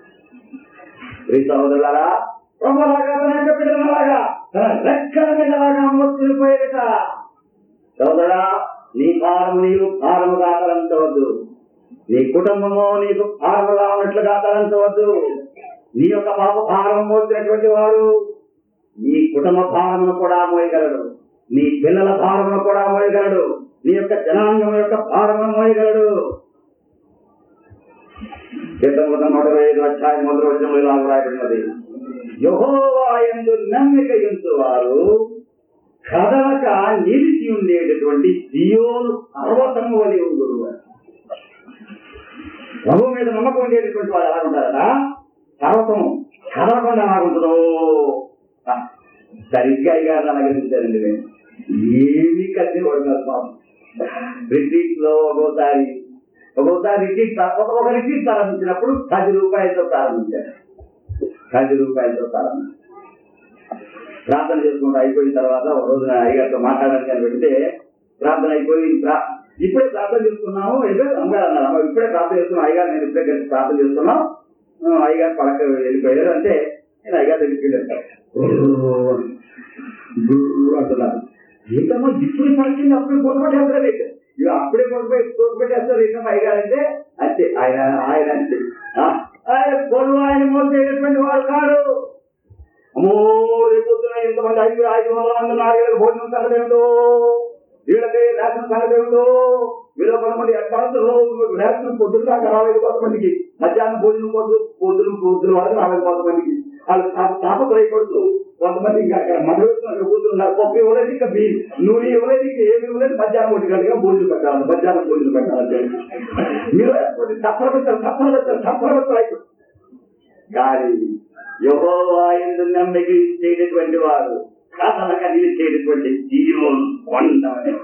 ప్రియ సహోదరులారా ప్రభులాగా తన యొక్క బిడ్డలలాగా తన రెక్కల మీద అలాగా మోసుకుని పోయేట సోదరా నీ భారము నీవు భారముగా తలంచవద్దు నీ కుటుంబము నీకు భారముగా ఉన్నట్లుగా తలంచవద్దు నీ యొక్క పాప భారం మోసినటువంటి వాడు నీ కుటుంబ భారమును కూడా మోయగలడు నీ పిల్లల భారమును కూడా మోయగలడు నీ యొక్క జనాంగం యొక్క భారమును మోయగలడు కీర్తన నూట ఐదు అధ్యాయం మొదటి వచ్చిన ఇలా రాయబడినది యహోవా ఎందు నమ్మిక వారు కదలక నిలిచి ఉండేటటువంటి సియోను పర్వతము వలి ఉండు ప్రభు మీద నమ్మకం ఉండేటటువంటి వాడు ఎలా ఉంటారట పర్వతం కదలకుండా ఎలాగుంటుందో ఆ, సరిగ్గా గారిని అలంకరించారండి నేను ఏమీ కట్టి వాడు కాదు పాపం రిట్రీట్ లో ఒక్కోసారి ఒక్కోసారి రిట్రీట్ ఒక ఒక రిట్రీట్ ప్రారంభించినప్పుడు పది రూపాయలతో ప్రారంభించారు పది రూపాయలతో ప్రారంభించారు ప్రార్థన చేసుకుంటూ అయిపోయిన తర్వాత ఒక రోజున అయ్యగారితో మాట్లాడడానికి అని పెడితే ప్రార్థన అయిపోయి ప్రా- ఇప్పుడే ప్రార్థన చేసుకున్నాము ఇప్పుడే అమ్మగారు అన్నారు అమ్మ ఇప్పుడే ప్రార్థన చేసుకున్నాం అయ్యగారు నేను ఇప్పుడే కలిసి ప్రార్థన చేసుకున్నాం ఆ, అయ్యగారు పడక వెళ్ళిపోయారు అంటే నేను అయ్యగారు దగ్గరికి వెళ్ళాను గుర్రు అంటున్నారు ఏంటమ్మా ఇప్పుడు పడిచింది అప్పుడే కొట్టుబట్టేస్తారు ఇవి అప్పుడే కొట్టుపోయి కొట్టుబట్టేస్తారు ఏంటమ్మా అయ్యగారు అంటే అంతే ఆయన ఆయన అంతే ఆ, ఆయన పొడవు ఆయన మోసేటటువంటి వాడు కాడు అమ్మో రేపు పొద్దున ఎంతమంది ఐదు ఐదు వందల మంది నాలుగు భోజనం సంగతి ఏమిటో వీళ్ళకి రేషన్ సంగతి ఏమిటో వీళ్ళ కొంతమంది అడ్వాన్స్ రేషన్ పొద్దున దాకా రాలేదు కొంతమందికి మధ్యాహ్నం భోజనం పొద్దు పొద్దున పొద్దున వరకు రాలేదు కొంతమందికి వాళ్ళు తాపత్రయపడుతూ కొంతమంది ఇంకా అక్కడ మధ్య కూతురున్నారు పప్పు ఇవ్వలేదు ఇంకా బీ నూనె ఇవ్వలేదు ఇంకా ఏమి ఇవ్వలేదు మధ్యాహ్నం ఒకటి గంటగా భోజనం పెట్టాలి మధ్యాహ్నం భోజనం పెట్టాలంటే మీరు తప్పనిసరి తప్పనిసరి తప్పనిసరి కానీ యహోవా ఎందు నమ్మిక ఇచ్చేటటువంటి వారు కథలక నిలిచేటటువంటి జీవోను కొండ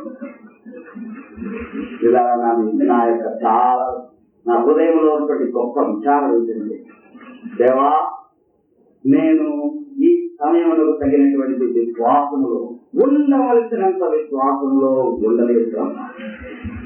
ఇలా నా నా యొక్క చాలా నా హృదయంలో ఉన్నటువంటి గొప్ప విచారం ఉంటుంది దేవా నేను ఈ సమయంలో తగినటువంటి విశ్వాసములో ఉండవలసినంత విశ్వాసంలో ఉండలేదు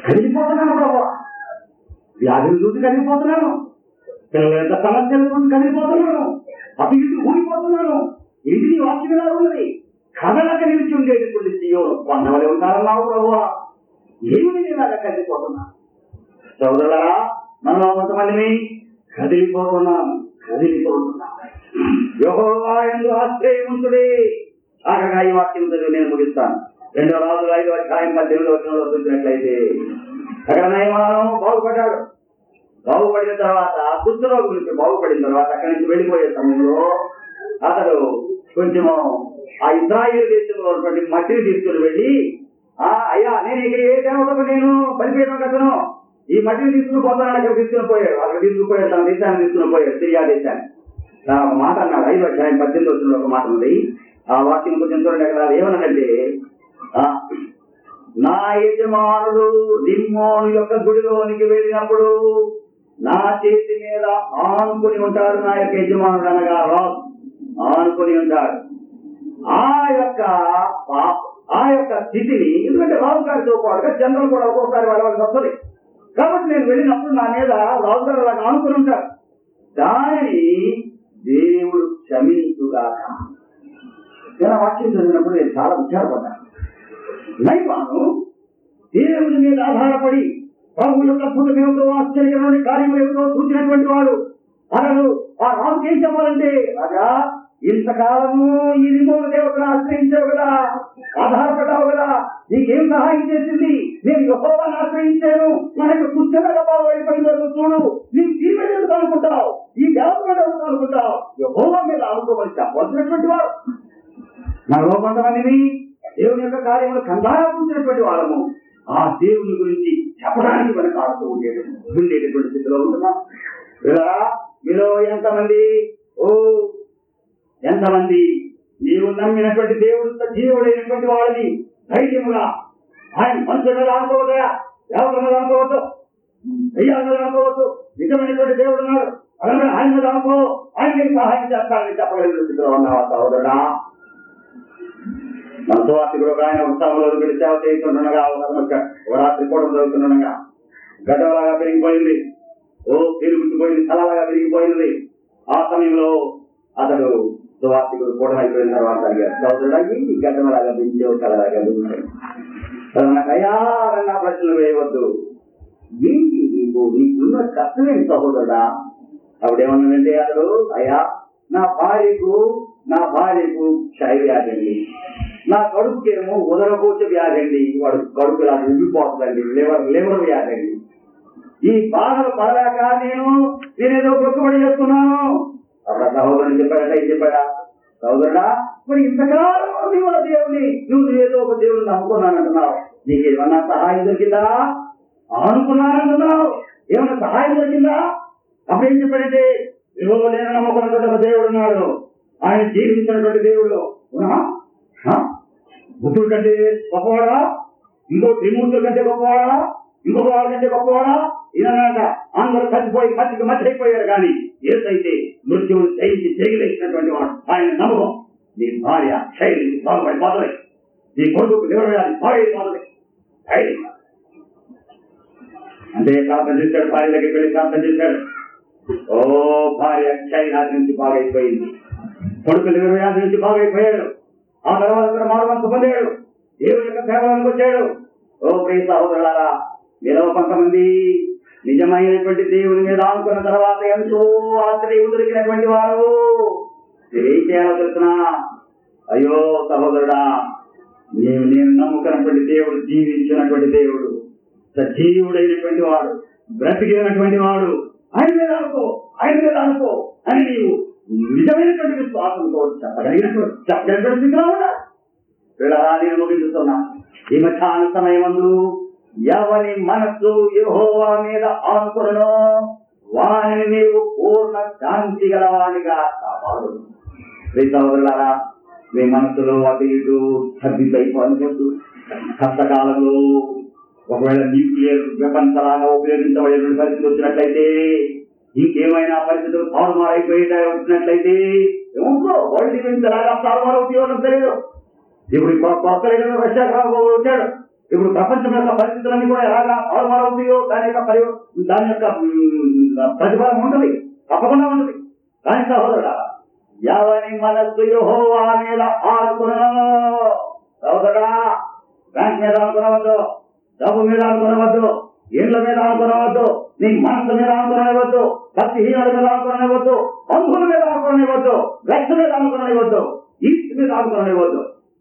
కదిలిపోతున్నాను ప్రభు వ్యాధులు చూసి కదిలిపోతున్నాను పిల్లల యొక్క సమస్యలు చూసి కదిలిపోతున్నాను అభివృద్ధి ఊడిపోతున్నాను ఇది నీ వాక్యం ఎలా ఉన్నది కథలక నిలిచి ఉండేటటువంటి సీయోను వందవలే ఉంటారన్నావు ప్రభు ఏమి నేను ఇలాగా కదిలిపోతున్నా సోదరులరా మనలో కొంతమందిని కదిలిపోతున్నాం కదిలిపోతున్నాం యెహోవా యందు ఆశ్రయవంతుడే ఆఖరిగా ఈ వాక్యం చదివి నేను ముగిస్తాను రెండో రాజులు ఐదో అధ్యాయం పద్దెనిమిది వచ్చిన చూసినట్లయితే అక్కడ నయమానం బాగుపడ్డాడు బాగుపడిన తర్వాత కుష్ఠరోగం నుంచి బాగుపడిన తర్వాత అక్కడి నుంచి వెళ్ళిపోయే సమయంలో అతడు కొంచెం ఆ ఇజ్రాయేల్ దేశంలో ఉన్నటువంటి మట్టిని తీసుకుని వెళ్ళి ఆ అయ్యా నేను ఇక్కడ ఏ దేవతకు నేను బలిపీఠం కట్టను ఈ మట్టిని తీసుకుని పోతాను అక్కడ తీసుకుని పోయాడు అక్కడ తీసుకుపోయాడు తన దేశాన్ని తీసుకుని పోయాడు సిరియా దేశాన్ని ఆ ఒక మాట అన్నాడు ఐదు అధ్యాయం పద్దెనిమిది వచ్చిన ఒక మాట ఉంది ఆ వాక్యం కొంచెం చూడండి అక్కడ ఏమన్నాడంటే ఆ, నా యజమానుడు రిమ్మోను యొక్క గుడిలోనికి వెళ్ళినప్పుడు నా చేతి మీద ఆనుకుని ఉంటాడు నా యొక్క యజమానుడు అనగా రాజు ఆనుకుని ఉంటాడు ఆ యొక్క పా- ఆ యొక్క స్థితిని ఎందుకంటే రాజు గారితో పాటుగా జనరల్ కూడా ఒక్కొక్కసారి వెళ్ళవలసి వస్తుంది కాబట్టి నేను వెళ్ళినప్పుడు నా మీద రాజు గారు అలాగా ఆనుకుని ఉంటాడు దానిని దేవుడు క్షమించుగాక నేను ఆ వాక్యం చదివినప్పుడు నేను చాలా విచారపడ్డాను నైవాను దేవుని మీద ఆధారపడి ప్రభు యొక్క అద్భుతం ఏమిటో ఆశ్చర్యమైన కార్యములు ఏమిటో చూసినటువంటి వాడు అతను ఆ రాజుకి ఏం చెప్పాలంటే రాజా ఇంతకాలము ఈ రిమోట్ దేవతను ఆశ్రయించావు కదా ఆధారపడ్డావు కదా నీకేం సహాయం చేసింది నేను యహోవాన్ని ఆశ్రయించాను నా యొక్క కుష్టంగా బాగుపడిపోయిందో నువ్వు చూడు నీకు తీర్పు ఎందుకు అనుకుంటావు ఈ దేవత మీద ఎందుకు అనుకుంటావు యహోవా మీద అనుకోమని చెప్పవలసినటువంటి వాడు మనలో కొంతమందిని దేవుని యొక్క కార్యములు కంగారా ఉంచినటువంటి వాళ్ళము ఆ దేవుని గురించి చెప్పడానికి మనకు ఆడుతూ ఉండేటువంటి ఉండేటటువంటి స్థితిలో ఉంటున్నాం ఇలా మీలో ఎంతమంది ఓ ఎంతమంది నీవు నమ్మినటువంటి దేవుడు సజీవుడైనటువంటి వాళ్ళని ధైర్యముగా ఆయన మనుషుల మీద అనుకోవద్దా ఎవరి మీద అనుకోవద్దు దెయ్యాల మీద అనుకోవద్దు నిజమైనటువంటి దేవుడు ఉన్నాడు అలాగే ఆయన మీద అనుకో ఆయన నీకు సహాయం చేస్తానని చెప్పగలిగిన స్థితిలో ఉన్నావా సహోదరుడా మన సువార్తికుడు ఒక ఆయన ఉత్సవంలో వెళ్ళి సేవ చేస్తుండగా ఒక అతను వచ్చాడు. ఒక రాత్రి కూడా చదువుతుండగా గడ్డలాగా పెరిగిపోయింది ఓ పెరుగుతుపోయింది తలలాగా పెరిగిపోయింది ఆ సమయంలో అతడు సువార్తికుడు కూడా అయిపోయిన తర్వాత అడిగాడు సోదరుడా ఈ గడ్డలాగా పెంచావు తలలాగా పెంచావు నాకు అయ్యారన్న ప్రశ్నలు వేయవద్దు ఏంటి నీకు నీకున్న కష్టమేంటి సహోదరుడా అప్పుడేమన్నాడంటే అతడు అయ్యా నా భార్యకు నా భార్యకు క్షయ వ్యాధి అండి నా కడుపుకేమో ఉదరపోచ వ్యాధి అండి వాడు కడుపు ఇలా ఉబ్బిపోతుందండి లివర్ లివర్ వ్యాధి అండి ఈ బాధలు పడలేక నేను నేనేదో గొప్పబడి చేస్తున్నాను అక్కడ సహోదరుని చెప్పాడట ఏం చెప్పాడా సహోదరుడా మరి ఇంతకాలం నీవు ఆ దేవుని నువ్వు ఏదో ఒక దేవుని నమ్ముకున్నానంటున్నావు నీకు ఏమన్నా సహాయం దొరికిందా అనుకున్నానంటున్నావు ఏమన్నా సహాయం దొరికిందా అప్పుడు ఏం చెప్పాడంటే ఏవో నేను నమ్ముకున్నటువంటి ఒక దేవుడు ఉన్నాడు ఆయన జీవించినటువంటి దేవుడు అవునా? ఆ? బుద్ధుడి కంటే గొప్పవాడా ఇంకో త్రిమూర్తుల కంటే గొప్పవాడా ఇంకొక వాళ్ళ కంటే గొప్పవాడా ఈయనట అందరూ చచ్చిపోయి మధ్యకి మధ్య అయిపోయారు కానీ ఏదైతే మృత్యువుని జయించి తెగిలేసినటువంటి వాడు ఆయన నమ్మకం నీ భార్య శైలి బాగుపడిపోతుంది నీ కొడుకు నిలబడాలి బాగైపోతుంది ధైర్యం. అంటే ప్రార్థన చేశాడు భార్య దగ్గరికి వెళ్ళి ప్రార్థన చేశాడు ఓ భార్య క్షయనాథి నుంచి బాగైపోయింది కొడుకు ఇరవై ఆరు నుంచి బాగైపోయాడు ఆ తర్వాత అతను మానవంతు పొందాడు దేవుని యొక్క సేవలకు వచ్చాడు ఓ ప్రియ సహోదరులారా మీలో కొంతమంది నిజమైనటువంటి దేవుని మీద ఆనుకున్న తర్వాత ఎంతో ఆశ్రయం దొరికినటువంటి వారు మీరేం చేయాలో తెలుసునా అయ్యో సహోదరుడా నేను నేను నమ్ముకున్నటువంటి దేవుడు జీవించినటువంటి దేవుడు సజీవుడైనటువంటి వాడు బ్రతికినటువంటి వాడు ఆయన మీద అనుకో ఆయన మీద అనుకో అని నీవు నిజమైనటువంటి విశ్వాసంతో చెప్పగలిగినటువంటి చెప్పగలిగినటువంటి స్థితిలో ఉండాలి పిల్లరా నేను ముగించుతున్నా ఈ మధ్యాహ్న సమయమందు ఎవరి మనస్సు యెహోవా మీద ఆనుకునో వారిని నీవు పూర్ణ శాంతి గలవానిగా కాపాడు ప్రియ సహోదరులారా మీ మనసులో అటు ఇటు తగ్గిపోయిపోవద్దు కష్టకాలంలో ఒకవేళ న్యూక్లియర్ వెపన్స్ లాగా ఉపయోగించబడేటువంటి పరిస్థితి వచ్చినట్లయితే ఇంకేమైనా పరిస్థితులు తారుమారైపోయేట వచ్చినట్లయితే ఏమో వరల్డ్ ఈవెంట్స్ ఎలాగా తారుమారు ఉపయోగం తెలియదు ఇప్పుడు కొ- కొత్త లీడర్ రష్యా వచ్చాడు ఇప్పుడు ప్రపంచం యొక్క పరిస్థితులన్నీ కూడా ఎలాగా అవమానవుతాయో దాని యొక్క పరి దాని యొక్క మ్, ప్రతిఫలం ఉంటుంది తప్పకుండా ఉంటుంది కానీ సహోదరుడా ఎవరి మనస్సు యెహోవా మీద ఆడుకున్నాను సహోదరుడా బ్యాంక్ మీద అనుకునవద్దు డబ్బు మీద అనుకునవద్దు ఇళ్ల మీద అనుకునవద్దు నీ మనసు మీద అనుకునవద్దు భక్తిహీనుల మీద అనుకునవద్దు బంధువుల మీద అనుకునవద్దు వ్యక్తి మీద అనుకునవద్దు ఈస్ట్ మీద అనుకునవద్దు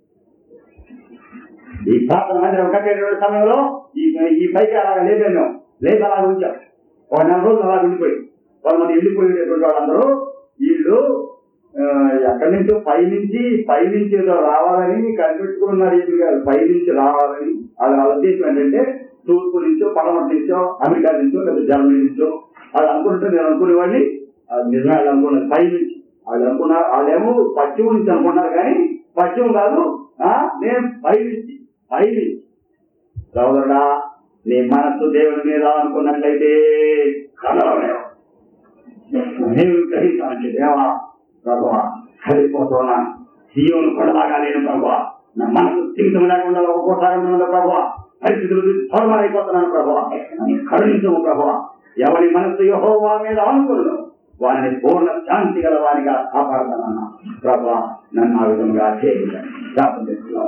ఈ ప్రార్థన మందిరం కట్టేటువంటి సమయంలో ఈ ఈ పైకి అలాగ లేపాం మేము లేక అలాగ ఉంచాం ఒక నెల రోజులు అలా ఉండిపోయి కొంతమంది వెళ్ళిపోయేటటువంటి వాళ్ళందరూ వీళ్ళు ఆ, ఎక్కడి నుంచో పై నుంచి పై నుంచి ఏదో రావాలని కనిపెట్టుకున్నారు ఇది కాదు పై నుంచి రావాలని వాళ్ళ వాళ్ళ ఉద్దేశం ఏంటంటే తూర్పు నుంచో పడమటి నుంచో అమెరికా నుంచో లేదా జర్మనీ నుంచో వాళ్ళు అనుకుంటే నేను అనుకునేవాడిని అది నిజమే వాళ్ళు అనుకున్నారు పై నుంచి వాళ్ళు అనుకున్నారు వాళ్ళేమో పశ్చిమ నుంచి అనుకున్నారు కానీ పశ్చిమ కాదు ఆ, నేను పై నుంచి పై నుంచి సోదరుడా నీ మనస్సు దేవుని మీద అనుకున్నట్లయితే కలవలేవు నేను గ్రహించాలంటే దేవా ప్రభువా కలిపోతున్నా సీయోను కొడలాగా నేను ప్రభువా నా మనసు స్థిమితం లేకుండా ఒక్కోసారి ఉందా ప్రభువా పరిస్థితులు త్వరమైపోతున్నాను ప్రభువా నన్ను కరుణించము ప్రభువా ఎవరి మనసు యహోవా మీద అనుకున్నాను వారిని పూర్ణ శాంతి గల వారిగా కాపాడతానన్నా ప్రభా నన్ను ఆ విధంగా చేయండి ప్రార్థన చేస్తున్నాను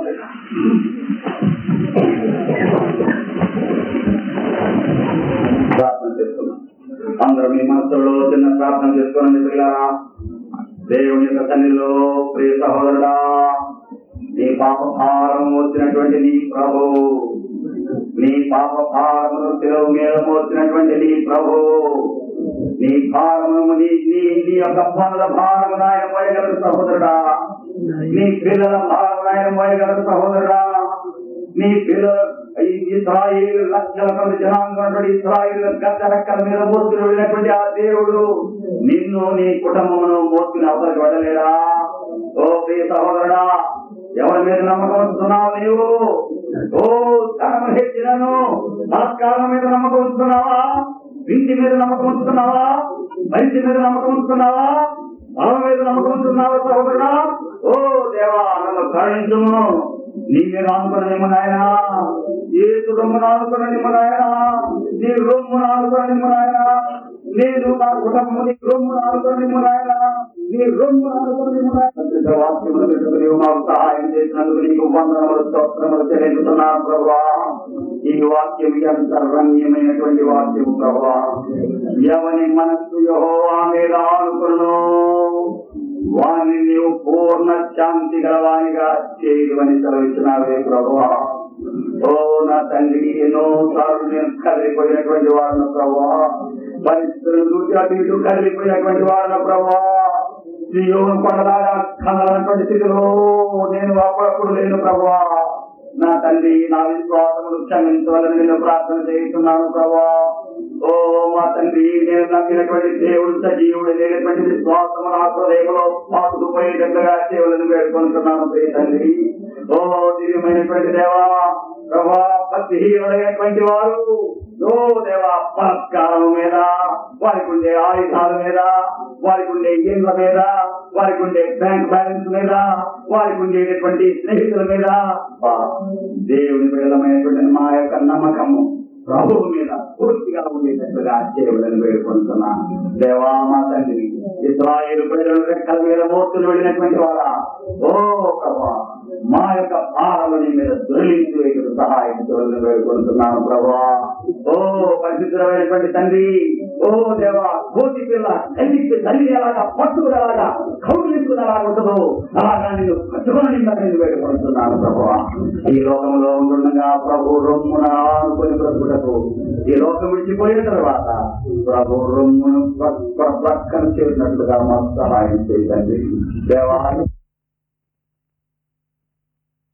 ప్రార్థన చేస్తున్నాం అందరం మీ మనసులో చిన్న ప్రార్థన చేసుకోండి పిల్లరా దేవుని యొక్క సన్నిధిలో ప్రియ సహోదరుడా నీ పాప భారం వచ్చినటువంటి నీ ప్రభు నీ పాప భారమును సెలవు మీద మోసినటువంటి నీ ప్రభు నీ భారము నీ నీ నీ యొక్క పనుల భారము నాయన మోయగలరు సహోదరుడా నీ పిల్లల భారము నాయన మోయగలరు సహోదరుడా నీ పిల్లల ఈ ఇస్రాయేలు లక్షల మంది జనాంగం ఇస్రాయేలు గద్ద రెక్కల మీద మోసుకుని వెళ్ళినటువంటి ఆ దేవుడు నిన్ను నీ కుటుంబమును మోసుకుని అవతలకు వెళ్ళలేడా ఓ ప్రియ సహోదరుడా ఎవరి మీద నమ్మకం ఉంచుతున్నావు నీవు ఓ ధనము హెచ్చినను నమస్కారం మీద నమ్మకం ఉంచుతున్నావా ఇంటి మీద నమ్మకం ఉంచుతున్నావా మనిషి మీద నమ్మకం ఉంచుతున్నావా బలం మీద నమ్మకం ఉంచుతున్నావా సహోదరుడా ఓ దేవా నన్ను కరుణించుము నీ మీద ఆనుకున్నాము నాయన ఏ రొమ్మును ఆనుకున్నాము నాయన నీ రొమ్మును ఆనుకున్నాము నాయన నేను నా కుటుంబం నీ రొమ్మును ఆనుకున్నాము నాయన నీ రొమ్మును ఆనుకున్నాము నాయన వాక్యములు పెట్టుకుని మాకు సహాయం చేసినందుకు నీకు వందనములు స్తోత్రములు చెల్లిస్తున్నాను ప్రభా ఈ వాక్యం ఎంత రమ్యమైనటువంటి వాక్యం ప్రభా ఎవని మనస్సు యెహోవా మీద ఆనుకును వాణ్ణి నీవు పూర్ణ శాంతి గలవానిగా చేయమని సెలవిస్తున్నావే ప్రభువా ఓ నా తండ్రి ఎన్నో సార్లు నేను కదిలిపోయినటువంటి వాడిన ప్రభా పరిస్థితులు చూసి అటు ఇటు కదిలిపోయినటువంటి వాడిన ప్రభా జీవన కొండలాగా కదలనటువంటి స్థితిలో నేను అప్పుడప్పుడు లేను ప్రభా నా తండ్రి నా విశ్వాసములు క్షమించవాలని నేను ప్రార్థన చేస్తున్నాను ప్రభా ఓ మా తండ్రి నేను నమ్మినటువంటి దేవుడు సజీవుడు లేనటువంటి విశ్వాసము నా హృదయంలో పాతుకుపోయేటట్లుగా చేయవలని వేడుకుంటున్నాను ప్రియ తండ్రి ఓ దివ్యమైనటువంటి దేవా ప్రభా భక్తిహీనుడైనటువంటి వారు ఓ దేవా బలత్కారం మీద వారికి ఉండే ఆయుధాల మీద వారికి ఉండే ఇళ్ల మీద వారికి ఉండే బ్యాంక్ బ్యాలెన్స్ మీద వారికి ఉండేటటువంటి స్నేహితుల మీద ఆ, దేవుని విడలమైనటువంటి మా యొక్క నమ్మకము ప్రభువు మీద పూర్తిగా ఉండేటట్లుగా చేయవలని వేడుకుంటున్నాను దేవా మా తండ్రి ఇస్రాయేలు ప్రజల రెక్కల మీద మోస్తులు వెళ్ళినటువంటి వారా ఓ ప్రభా మా యొక్క భారముని మీద దొరికించి వేయకు సహాయం చేయవలని వేడుకుంటున్నాను ప్రభా ఓ పరిశుద్ధమైనటువంటి తండ్రి ఓ దేవా కోటి పిల్ల తల్లికి తల్లి ఎలాగా పట్టుకునేలాగా కౌగిలించుకునేలా ఉంటుందో అలాగా నేను పట్టుకుని నేను వేడుకుంటున్నాను ప్రభా ఈ లోకంలో ఉండగా ప్రభు రొమ్మున ఆనుకొని బ్రతుకుటకు ఈ లోకం విడిచిపోయిన తర్వాత ప్రభు రొమ్మును ప్ర- ప్ర- ప్రక్కన చేసినట్లుగా మాకు సహాయం చేయండి దేవా